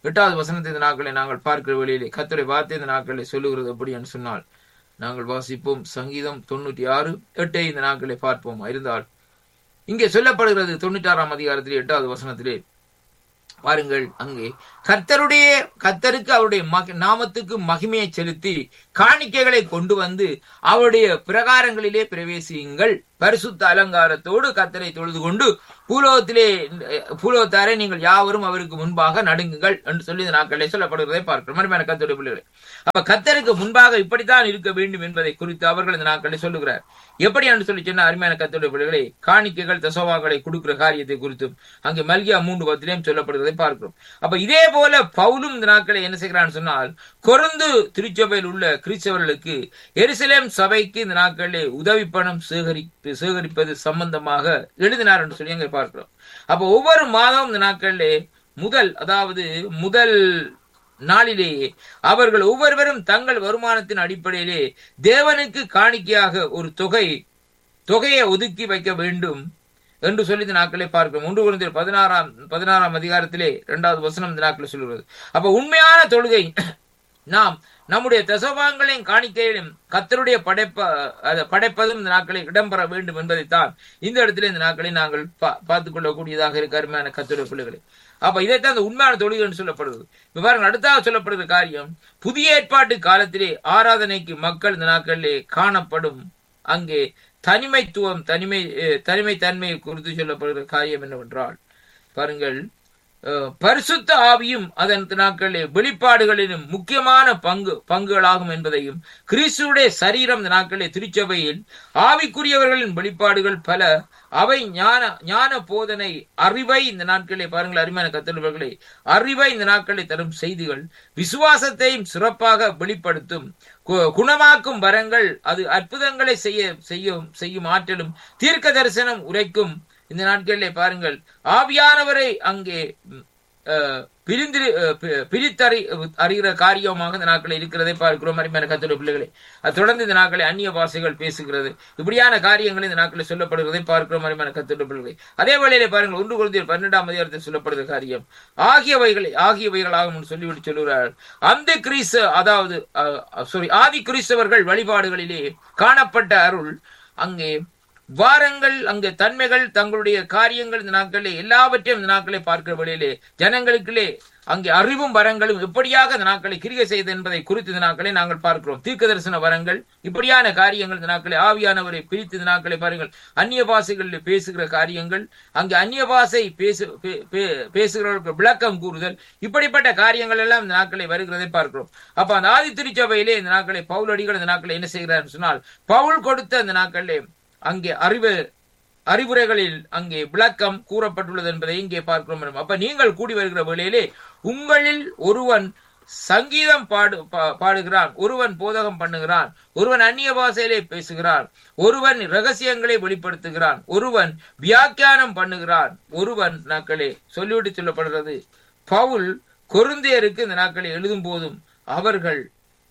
எட்டாவது வசனத்தை இந்த நாட்களை நாங்கள் பார்க்கிற வழியிலே கத்துரை வார்த்தை இந்த நாட்களை சொல்லுகிறது எப்படி என்று சொன்னால் நாங்கள் வாசிப்போம் சங்கீதம் தொண்ணூற்றி ஆறு எட்டை இந்த நாட்களை பார்ப்போம் இருந்தால் இங்கே சொல்லப்படுகிறது தொண்ணூற்றி ஆறாம் அதிகாரத்திலே எட்டாவது வசனத்திலே பாருங்கள் அங்கே கர்த்தருடைய கர்த்தருக்கு அவருடைய மக- நாமத்துக்கு மகிமையை செலுத்தி காணிக்கைகளை கொண்டு வந்து அவருடைய பிரகாரங்களிலே பிரவேசியுங்கள் பரிசுத்த அலங்காரத்தோடு கர்த்தரை தொழுது கொண்டு பூலோகத்திலே அஹ், பூலோகத்தாரை நீங்கள் யாவரும் அவருக்கு முன்பாக நடுங்குங்கள் என்று சொல்லி இந்த நாட்களிலே சொல்லப்படுகிறதை பார்க்கிறோம் மறுமையான கர்த்தருடைய பிள்ளைகளே அப்ப கர்த்தருக்கு முன்பாக இப்படித்தான் இருக்க வேண்டும் என்பதை குறித்து அவர்கள் இந்த நாட்களில் சொல்லுகிறார் எப்படி என்று சொல்லி சொன்ன அருமையான கர்த்தருடைய பிள்ளைகளே காணிக்கைகள் தசவாக்களை கொடுக்கிற காரியத்தை குறித்தும் அங்கே மல்கியா மூன்று பத்திலையும் சொல்லப்படுகிறதை பார்க்கிறோம் அப்ப இதே போல பவுலும் இந்த நாட்களை என்ன செய்கிறான்னு சொன்னால் கொருந்து திருச்சபையில் உள்ள கிறிஸ்தவர்களுக்கு எருசலேம் சபைக்கு இந்த நாட்களிலே உதவி பணம் சேகரிப்பு சேகரிப்பது சம்பந்தமாக எழுதினார் என்று சொல்லி அங்கே பார்க்கிறோம் அப்ப ஒவ்வொரு மாதம் இந்த நாட்களிலே முதல் அதாவது முதல் நாளிலேயே அவர்கள் ஒவ்வொருவரும் தங்கள் வருமானத்தின் அடிப்படையிலே தேவனுக்கு காணிக்கையாக ஒரு தொகை தொகையை ஒதுக்கி வைக்க வேண்டும் என்று சொல்லி இந்த நாட்களை பார்க்கிறோம் ஒன்று குழந்தை பதினாறாம் பதினாறாம் அதிகாரத்திலே இரண்டாவது வசனம் இந்த நாட்களை சொல்கிறது அப்ப உண்மையான தொழுகை நாம் நம்முடைய தசவாங்களையும் காணிக்கையிலும் கத்தருடைய படைப்ப அதை படைப்பதும் இந்த நாட்களில் இடம்பெற வேண்டும் என்பதைத்தான் இந்த இடத்துல இந்த நாட்களை நாங்கள் பா- பார்த்துக் கொள்ளக்கூடியதாக இருக்க அருமையான கத்தருடைய பிள்ளைகளை அப்ப இதைத்தான் அந்த உண்மையான தொழுகை என்று சொல்லப்படுது இப்ப பாருங்க அடுத்தாக சொல்லப்படுகிற காரியம் புதிய ஏற்பாட்டு காலத்திலே ஆராதனைக்கு மக்கள் இந்த நாட்களிலே காணப்படும் அங்கே தனிமைத்துவம் தனிமை அஹ், தனிமைத்தன்மையை குறித்து சொல்லப்படுகிற காரியம் என்னவென்றால் பாருங்கள் அஹ், பரிசுத்த ஆவியும் அதன் நாட்களிலே வெளிப்பாடுகளிலும் முக்கியமான பங்கு பங்குகளாகும் என்பதையும் கிறிஸ்துவுடைய சரீரம் இந்த நாட்களிலே திருச்சபையில் ஆவிக்குரியவர்களின் வெளிப்பாடுகள் பல அவை ஞான ஞான போதனை அறிவை இந்த நாட்களிலே பாருங்கள் அருமையான கத்தல்வர்களே அறிவை இந்த நாட்களில் தரும் செய்திகள் விசுவாசத்தையும் சிறப்பாக வெளிப்படுத்தும் கு- குணமாக்கும் வரங்கள் அது அற்புதங்களை செய்ய செய்யும் செய்யும் ஆற்றலும் தீர்க்க தரிசனம் உரைக்கும் இந்த நாட்களிலே பாருங்கள் ஆவியானவரை அங்கே ம், அஹ், பிரிந்திரு அஹ், பி- பிரித்தறி அறிகிற காரியமாக இந்த நாட்களில் இருக்கிறதை பார்க்கிறோம் அருமையான கத்தோட பிள்ளைகளே அது தொடர்ந்து இந்த நாட்களை அந்நிய பாஷைகள் பேசுகிறது இப்படியான காரியங்கள் இந்த நாட்களில் சொல்லப்படுகிறதை பார்க்கிறோம் அருமையான கத்தோட பிள்ளைகளே அதே வேளையிலே பாருங்கள் ஒன்று குழந்தையர் பன்னெண்டாம் அதிகாரத்தில் சொல்லப்படுகிற காரியம் ஆகியவைகளை ஆகியவைகளாகும் என்று சொல்லிவிட்டு சொல்லுகிறார் அந்த கிறிஸ்து அதாவது சாரி ஆதி கிறிஸ்தவர்கள் வழிபாடுகளிலே காணப்பட்ட அருள் அங்கே வாரங்கள் அங்கே தன்மைகள் தங்களுடைய காரியங்கள் இந்த நாட்களிலே எல்லாவற்றையும் இந்த நாட்களை பார்க்கிற வழியிலே ஜனங்களுக்குள்ளே அங்கே அறிவும் வரங்களும் எப்படியாக இந்த நாட்களை கிரிகை செய்தது என்பதை குறித்து இந்த நாட்களை நாங்கள் பார்க்கிறோம் தீர்க்க தரிசன வரங்கள் இப்படியான காரியங்கள் இந்த நாட்களை ஆவியானவரை பிரித்து இந்த நாட்களை பாருங்கள் அந்நிய பாஷைகளில் பேசுகிற காரியங்கள் அங்கே அந்நிய பாஷை பேசு பே- பே- பேசுகிறவர்களுக்கு விளக்கம் கூறுதல் இப்படிப்பட்ட காரியங்கள் எல்லாம் இந்த நாட்களை வருகிறதை பார்க்கிறோம் அப்ப அந்த ஆதி திருச்சபையிலே இந்த நாட்களை பவுல் அடிகள் இந்த நாட்களை என்ன செய்கிறார் சொன்னால் பவுல் கொடுத்த இந்த நாட்களிலே அங்கே அறிவு அறிவுரைகளில் அங்கே விளக்கம் கூறப்பட்டுள்ளது என்பதை இங்கே பார்க்கிறோம் அப்ப நீங்கள் கூடி வருகிற வேளையிலே உங்களில் ஒருவன் சங்கீதம் பாடு பா- பாடுகிறான் ஒருவன் போதகம் பண்ணுகிறான் ஒருவன் அந்நிய பாஷையிலே பேசுகிறான் ஒருவன் ரகசியங்களை வெளிப்படுத்துகிறான் ஒருவன் வியாக்கியானம் பண்ணுகிறான் ஒருவன் நாட்களே சொல்லிவிட்டு சொல்லப்படுகிறது பவுல் கொருந்தியருக்கு இந்த நாட்களை எழுதும் போதும் அவர்கள்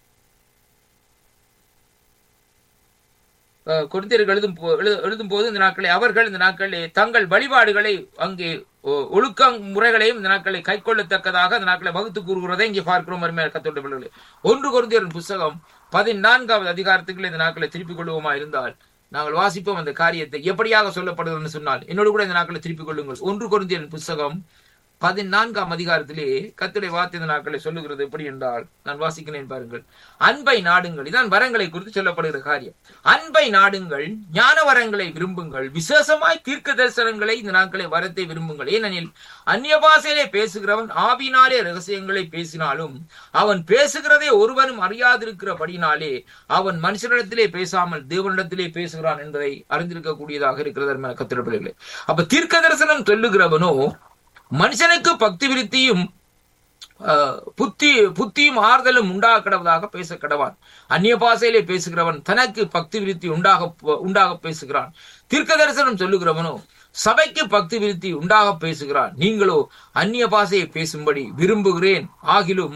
அஹ், கொரிந்தியர்கள் எழுதும் போ- எழு- எழுதும் போது இந்த நாட்களை அவர்கள் இந்த நாட்களிலே தங்கள் வழிபாடுகளை அங்கே ஒ- ஒழுக்க முறைகளையும் இந்த நாட்களை கைக்கொள்ளத்தக்கதாக இந்த நாட்களை வகுத்து கூறுகிறதை இங்கே பார்க்கிறோம் அருமையான கத்தோட்ட பிள்ளைகளே ஒன்று கொரிந்தியரின் புஸ்தகம் பதினான்காவது அதிகாரத்துக்குள்ள இந்த நாட்களை திருப்பிக் கொள்வோமா இருந்தால் நாங்கள் வாசிப்போம் அந்த காரியத்தை எப்படியாக சொல்லப்படுகிறது சொன்னால் என்னோடு கூட இந்த நாட்களை திருப்பிக் கொள்ளுங்கள் ஒன்று கொரிந்தியரின் புஸ்தகம் பதினான்காம் அதிகாரத்திலே கத்துடைய வார்த்தை இந்த நாட்களை சொல்லுகிறது எப்படி என்றால் நான் வாசிக்கிறேன் பாருங்கள் அன்பை நாடுங்கள் இதான் வரங்களை குறித்து சொல்லப்படுகிற காரியம் அன்பை நாடுங்கள் ஞான வரங்களை விரும்புங்கள் விசேஷமாய் தீர்க்க தரிசனங்களை இந்த நாட்களை வரத்தை விரும்புங்கள் ஏனெனில் அந்நிய பாஷையிலே பேசுகிறவன் ஆவினாலே ரகசியங்களை பேசினாலும் அவன் பேசுகிறதை ஒருவனும் அறியாதிருக்கிறபடினாலே அவன் மனுஷனிடத்திலே பேசாமல் தேவனிடத்திலே பேசுகிறான் என்பதை அறிந்திருக்கக்கூடியதாக இருக்கிறது அருமையான கத்திர பிள்ளைகளே அப்ப தீர்க்க தரிசனம் சொல்லுகிறவனோ மனுஷனுக்கு பக்தி விருத்தியும் அஹ், புத்தி புத்தியும் ஆறுதலும் உண்டாக கடவுதாக பேச கடவான் அந்நிய பாஷையிலே பேசுகிறவன் தனக்கு பக்தி விருத்தி உண்டாக உண்டாக பேசுகிறான் தீர்க்க தரிசனம் சொல்லுகிறவனோ சபைக்கு பக்தி விருத்தி உண்டாக பேசுகிறான் நீங்களோ அந்நிய பாஷையை பேசும்படி விரும்புகிறேன் ஆகிலும்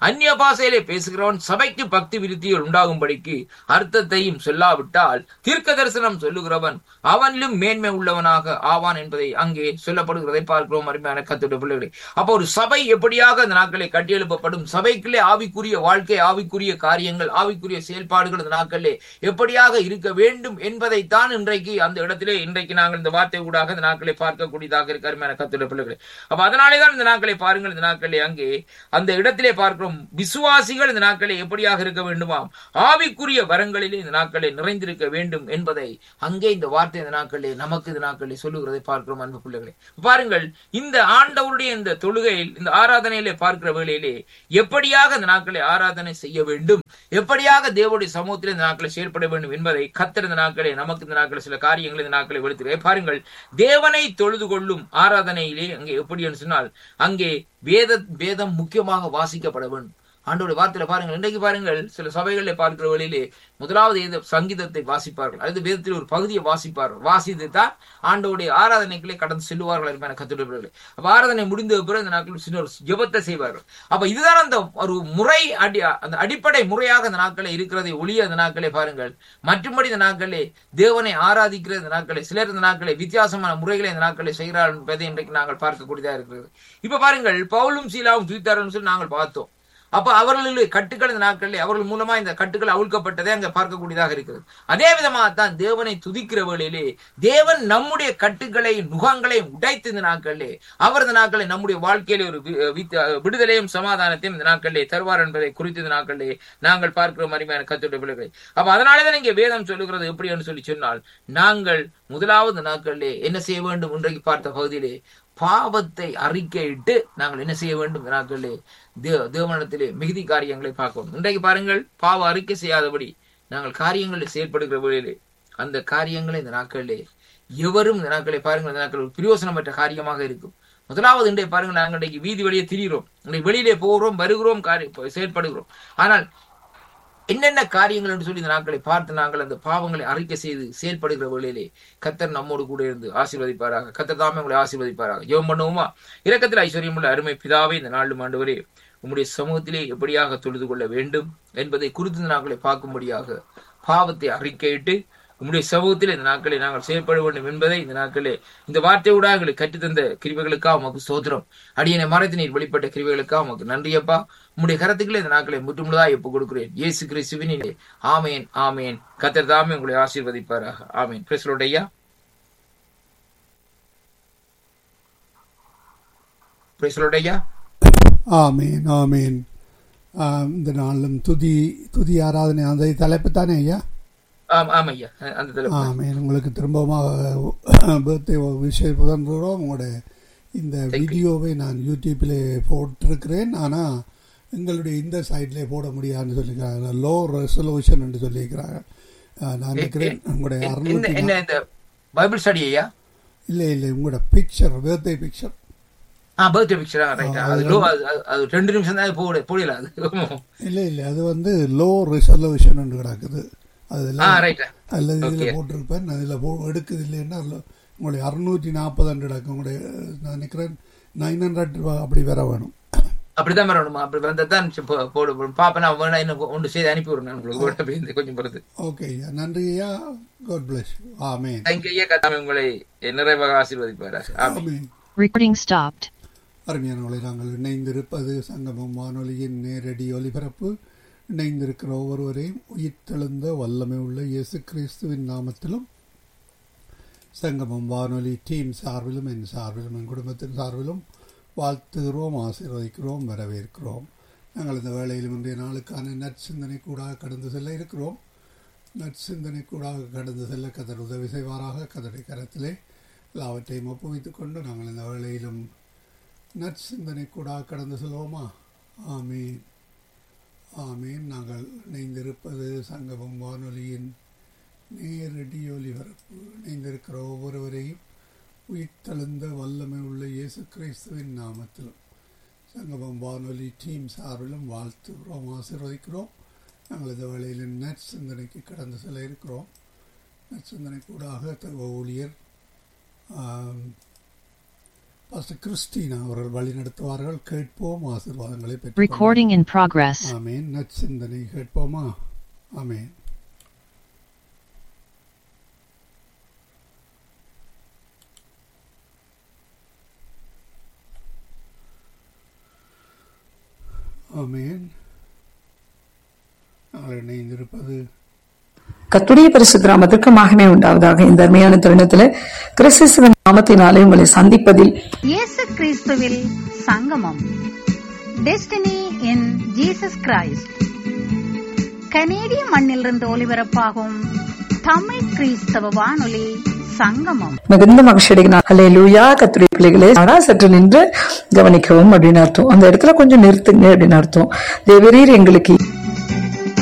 அந்நிய பாஷையிலே பேசுகிறவன் சபைக்கு பக்தி விருத்திகள் உண்டாகும்படிக்கு அர்த்தத்தையும் சொல்லாவிட்டால் தீர்க்க தரிசனம் சொல்லுகிறவன் அவனிலும் மேன்மை உள்ளவனாக ஆவான் என்பதை அங்கே சொல்லப்படுகிறதை பார்க்கிறோம் அருமையான கத்துடைய பிள்ளைகளை அப்போ ஒரு சபை எப்படியாக அந்த நாட்களை கட்டியெழுப்பப்படும் சபைக்குள்ளே ஆவிக்குரிய வாழ்க்கை ஆவிக்குரிய காரியங்கள் ஆவிக்குரிய செயல்பாடுகள் இந்த நாட்களிலே எப்படியாக இருக்க வேண்டும் என்பதைத்தான் இன்றைக்கு அந்த இடத்திலே இன்றைக்கு நாங்கள் இந்த வார்த்தை ஊடாக இந்த நாட்களை பார்க்கக்கூடியதாக இருக்க அருமையான கத்துடைய பிள்ளைகளை அப்ப அதனாலே தான் இந்த நாட்களை பாருங்கள் இந்த நாட்களே அங்கே அந்த இடத்திலே பார்க்கிறோம் விசுவாசிகள் இந்த நாட்களை எப்படியாக இருக்க வேண்டுமாம் ஆவிக்குரிய வரங்களிலே இந்த நாட்களை நிறைந்திருக்க வேண்டும் என்பதை அங்கே இந்த வார்த்தை இந்த நாட்களே நமக்கு இந்த நாட்களை சொல்லுகிறதை பார்க்கிறோம் அன்பு பிள்ளைகளே பாருங்கள் இந்த ஆண்டவருடைய இந்த தொழுகையில் இந்த ஆராதனையிலே பார்க்கிற வேளையிலே எப்படியாக இந்த நாட்களை ஆராதனை செய்ய வேண்டும் எப்படியாக தேவனுடைய சமூகத்தில் இந்த நாட்களை செயல்பட வேண்டும் என்பதை கத்தர் இந்த நாட்களே நமக்கு இந்த நாட்களை சில காரியங்களை இந்த நாட்களை வெளுத்துறே பாருங்கள் தேவனை தொழுது கொள்ளும் ஆராதனையிலே அங்கே எப்படி என்று சொன்னால் அங்கே வேத வேதம் முக்கியமாக வாசிக்கப்பட வேண்டும் ஆண்டோட வார்த்தையில பாருங்கள் இன்றைக்கு பாருங்கள் சில சபைகளில் பார்க்கிற வழியிலே முதலாவது இந்த சங்கீதத்தை வாசிப்பார்கள் அல்லது வேதத்தில் ஒரு பகுதியை வாசிப்பார்கள் வாசித்து தான் ஆண்டோடைய ஆராதனைகளை கடந்து செல்லுவார்கள் என்பன கத்துடையவர்கள் அப்ப ஆராதனை முடிந்த பிறகு இந்த நாட்கள் சின்ன ஒரு ஜெபத்தை செய்வார்கள் அப்ப இதுதான் அந்த ஒரு முறை அடி அந்த அடிப்படை முறையாக இந்த நாட்களே இருக்கிறதை ஒளிய அந்த நாட்களே பாருங்கள் மற்றும்படி இந்த நாட்களே தேவனை ஆராதிக்கிற இந்த நாட்களை சிலர் இந்த நாட்களை வித்தியாசமான முறைகளை இந்த நாட்களை செய்கிறார்கள் என்பதை இன்றைக்கு நாங்கள் பார்க்கக்கூடியதா இருக்கிறது இப்ப பாருங்கள் பவுலும் சீலாவும் துவித்தார்கள் சொல்லி நாங்கள் பார்த்தோம் அப்ப அவர்களுடைய கட்டுக்கள் இந்த நாட்களில் அவர்கள் மூலமா இந்த கட்டுக்கள் அவிழ்க்கப்பட்டதை அங்க பார்க்கக்கூடியதாக இருக்கிறது அதே விதமாகத்தான் தேவனை துதிக்கிற வேளையிலே தேவன் நம்முடைய கட்டுக்களை நுகங்களை உடைத்து இந்த நாட்களிலே அவர் இந்த நாட்களை நம்முடைய வாழ்க்கையிலே ஒரு வி- வித்- விடுதலையும் சமாதானத்தையும் இந்த நாட்களிலே தருவார் என்பதை குறித்து இந்த நாட்களிலே நாங்கள் பார்க்கிற அருமையான கத்துடைய பிள்ளைகளை அப்ப அதனாலதான் இங்கே வேதம் சொல்லுகிறது எப்படி என்று சொல்லி சொன்னால் நாங்கள் முதலாவது நாட்களிலே என்ன செய்ய வேண்டும் இன்றைக்கு பார்த்த பகுதியிலே பாவத்தை அறிக்கையிட்டு நாங்கள் என்ன செய்ய வேண்டும் இந்த நாட்களிலே தே தேவனிடத்திலே மிகுதி காரியங்களை பார்க்கணும் இன்றைக்கு பாருங்கள் பாவ அறிக்கை செய்யாதபடி நாங்கள் காரியங்களில் செயல்படுகிற வேளையிலே அந்த காரியங்களை இந்த நாட்களிலே எவரும் இந்த நாட்களை பாருங்கள் இந்த நாட்கள் ஒரு பிரயோசனமற்ற காரியமாக இருக்கும் முதலாவது இன்றைய பாருங்கள் நாங்கள் இன்றைக்கு வீதி வழியே திரிகிறோம் இன்றைக்கு வெளியிலே போகிறோம் வருகிறோம் காரிய செயல்படுகிறோம் ஆனால் என்னென்ன காரியங்கள் என்று சொல்லி இந்த நாட்களை பார்த்து நாங்கள் அந்த பாவங்களை அறிக்கை செய்து செயல்படுகிற வேளையிலே கத்தர் நம்மோடு கூட இருந்து ஆசீர்வதிப்பாராக கத்தர் தாமே உங்களை ஆசீர்வதிப்பாராக ஜெபம் பண்ணுவோமா இரக்கத்தில் ஐஸ்வர்யமுள்ள அருமை பிதாவே இந்த நாலு ஆண்டவரே உம்முடைய சமூகத்திலே எப்படியாக தொழுது கொள்ள வேண்டும் என்பதை குறித்து இந்த நாட்களை பார்க்கும்படியாக பாவத்தை அறிக்கையிட்டு உம்முடைய சமூகத்தில் இந்த நாட்களை நாங்கள் செயல்பட வேண்டும் என்பதை இந்த நாட்களே இந்த வார்த்தையோட எங்களுக்கு கற்றுத்தந்த கிருபைகளுக்காக உமக்கு சோத்திரம் அடியனை மறைத்து நீர் வெளிப்பட்ட கிருபைகளுக்காக உமக்கு நன்றியப்பா உம்முடைய கரத்துக்களே இந்த நாட்களை முற்றுமுழுதாக ஒப்புக் கொடுக்கிறேன் இயேசு கிறிஸ்துவினிலே ஆமேன் ஆமேன் கத்தர் தாமே உங்களை ஆசீர்வதிப்பாராக ஆமேன் பிரசலோடையா பிரசலோடையா ஆமீன் ஆமீன் ஆம், இந்த நாளிலும் துதி துதி ஆராதனை அந்த தலைப்பு தானே ஐயா ஆம் ஆமையா அந்த தலைப்பு ஆமீன் உங்களுக்கு திரும்பமாக பர்த்டே விஷயம் புதன்கிறோம் உங்களுடைய இந்த வீடியோவை நான் யூடியூப்பில் போட்டிருக்கிறேன் ஆனால் எங்களுடைய இந்த சைட்லேயே போட முடியாதுன்னு சொல்லியிருக்கிறாங்க லோ ரெசல்யூஷன் என்று சொல்லியிருக்கிறாங்க ஆ, நான் நினைக்கிறேன் உங்களுடைய என்ன அறுநூத்தி என்ன இந்த பைபிள் ஸ்டடி ஐயா இல்லை இல்லை உங்களோட பிக்சர் பர்த்டே பிக்சர் ஆ பர்த்டே பிக்சரா ரைட் அது low, அது- அது- அது ரெண்டு நிமிஷம் தான் போட போடல அது இல்லை இல்லை அது வந்து லோ ரெசல்யூஷன் என்று கிடக்குது ஆ அதெல்லாம் ரைட் அல்லது Okay. இதில் போட்டிருப்பேன் அதில் போ எடுக்குது இல்லைன்னா அதுல உங்களுடைய அறுநூற்றி நாற்பது ஹண்ட்ரட் ஆகும் உங்களுடைய நான் நினைக்கிறேன் நைன் ஹண்ட்ரட் அப்படி வர வேணும் அப்படிதான் வரணுமா அப்படி வந்தா தான் போ- போடு பாப்பா நான் வேணா இன்னும் ஒன்று செய்து அனுப்பி விடுறேன் உங்களுக்கு கூட போய் கொஞ்சம் பொறுத்து ஓகே ஐயா நன்றி ஐயா காட் பிளஸ் ஆமேன் தேங்க்யூ ஐயா கத்தாம உங்களை நிறைவாக ஆசீர்வதிப்பாரா ஆமென் ஆமேன் Recording stopped. அருமையானவர்களை நாங்கள் இணைந்திருப்பது சங்கமம் வானொலியின் நேரடி ஒலிபரப்பு இணைந்திருக்கிற ஒவ்வொருவரையும் உயிர்த்தெழுந்த வல்லமை உள்ள இயேசு கிறிஸ்துவின் நாமத்திலும் சங்கமம் வானொலி டீம் சார்பிலும் என் சார்பிலும் என் குடும்பத்தின் சார்பிலும் வாழ்த்துகிறோம் ஆசீர்வதிக்கிறோம் வரவேற்கிறோம் நாங்கள் இந்த வேளையிலும் இன்றைய நாளுக்கான நற்சிந்தனை கூடாக கடந்து செல்ல இருக்கிறோம் நற்சிந்தனை கூடாக கடந்து செல்ல கதர் உதவி செய்வாராக கதரை கரத்திலே எல்லாவற்றையும் ஒப்புவித்துக் கொண்டு நாங்கள் இந்த வேளையிலும் நற்சிந்தனை கூடாக கடந்து செல்வோமா ஆமீன் ஆமீன் நாங்கள் இணைந்திருப்பது சங்கமம் வானொலியின் நேரடி ஒலிபரப்பு இணைந்திருக்கிற ஒவ்வொருவரையும் உயிர்த்தெழுந்த வல்லமை உள்ள இயேசு கிறிஸ்துவின் நாமத்திலும் சங்கமம் வானொலி டீம் சார்பிலும் வாழ்த்துகிறோம் ஆசீர்வதிக்கிறோம் நாங்கள் இந்த வேளையில் நற்சிந்தனைக்கு கடந்து செல்ல இருக்கிறோம் நற்சிந்தனை கூடாக தக ஊழியர் ஆம், பாஸ்டர் கிறிஸ்டினா அவர்கள் வழி நடத்துவார்கள் கேட்போம் ஆசீர்வாதங்களை பெற்று Recording in progress. ஆமேன் நற்சிந்தனை கேட்போமா ஆமேன் ஆமேன் நாங்கள் இணைந்திருப்பது கத்துடைய பரிசுத்த நாமத்திற்கு மகிமை உண்டாவதாக இந்த அருமையான தருணத்துல கிறிஸ்துவின் நாமத்தினாலே உங்களை சந்திப்பதில் இயேசு கிறிஸ்துவில் சங்கமம் டெஸ்டினி இன் ஜீசஸ் கிரைஸ்ட் கனேடிய மண்ணிலிருந்து ஒலிபரப்பாகும் தமிழ் கிறிஸ்தவ வானொலி சங்கமம் மிகுந்த மகிழ்ச்சி அடைகிறார் அல்லே லூயா கத்துடைய பிள்ளைகளே ஆனா சற்று நின்று கவனிக்கவும் அப்படின்னு அர்த்தம் அந்த இடத்துல கொஞ்சம் நிறுத்துங்க அப்படின்னு அர்த்தம் தேவரீர் எங்களுக்கு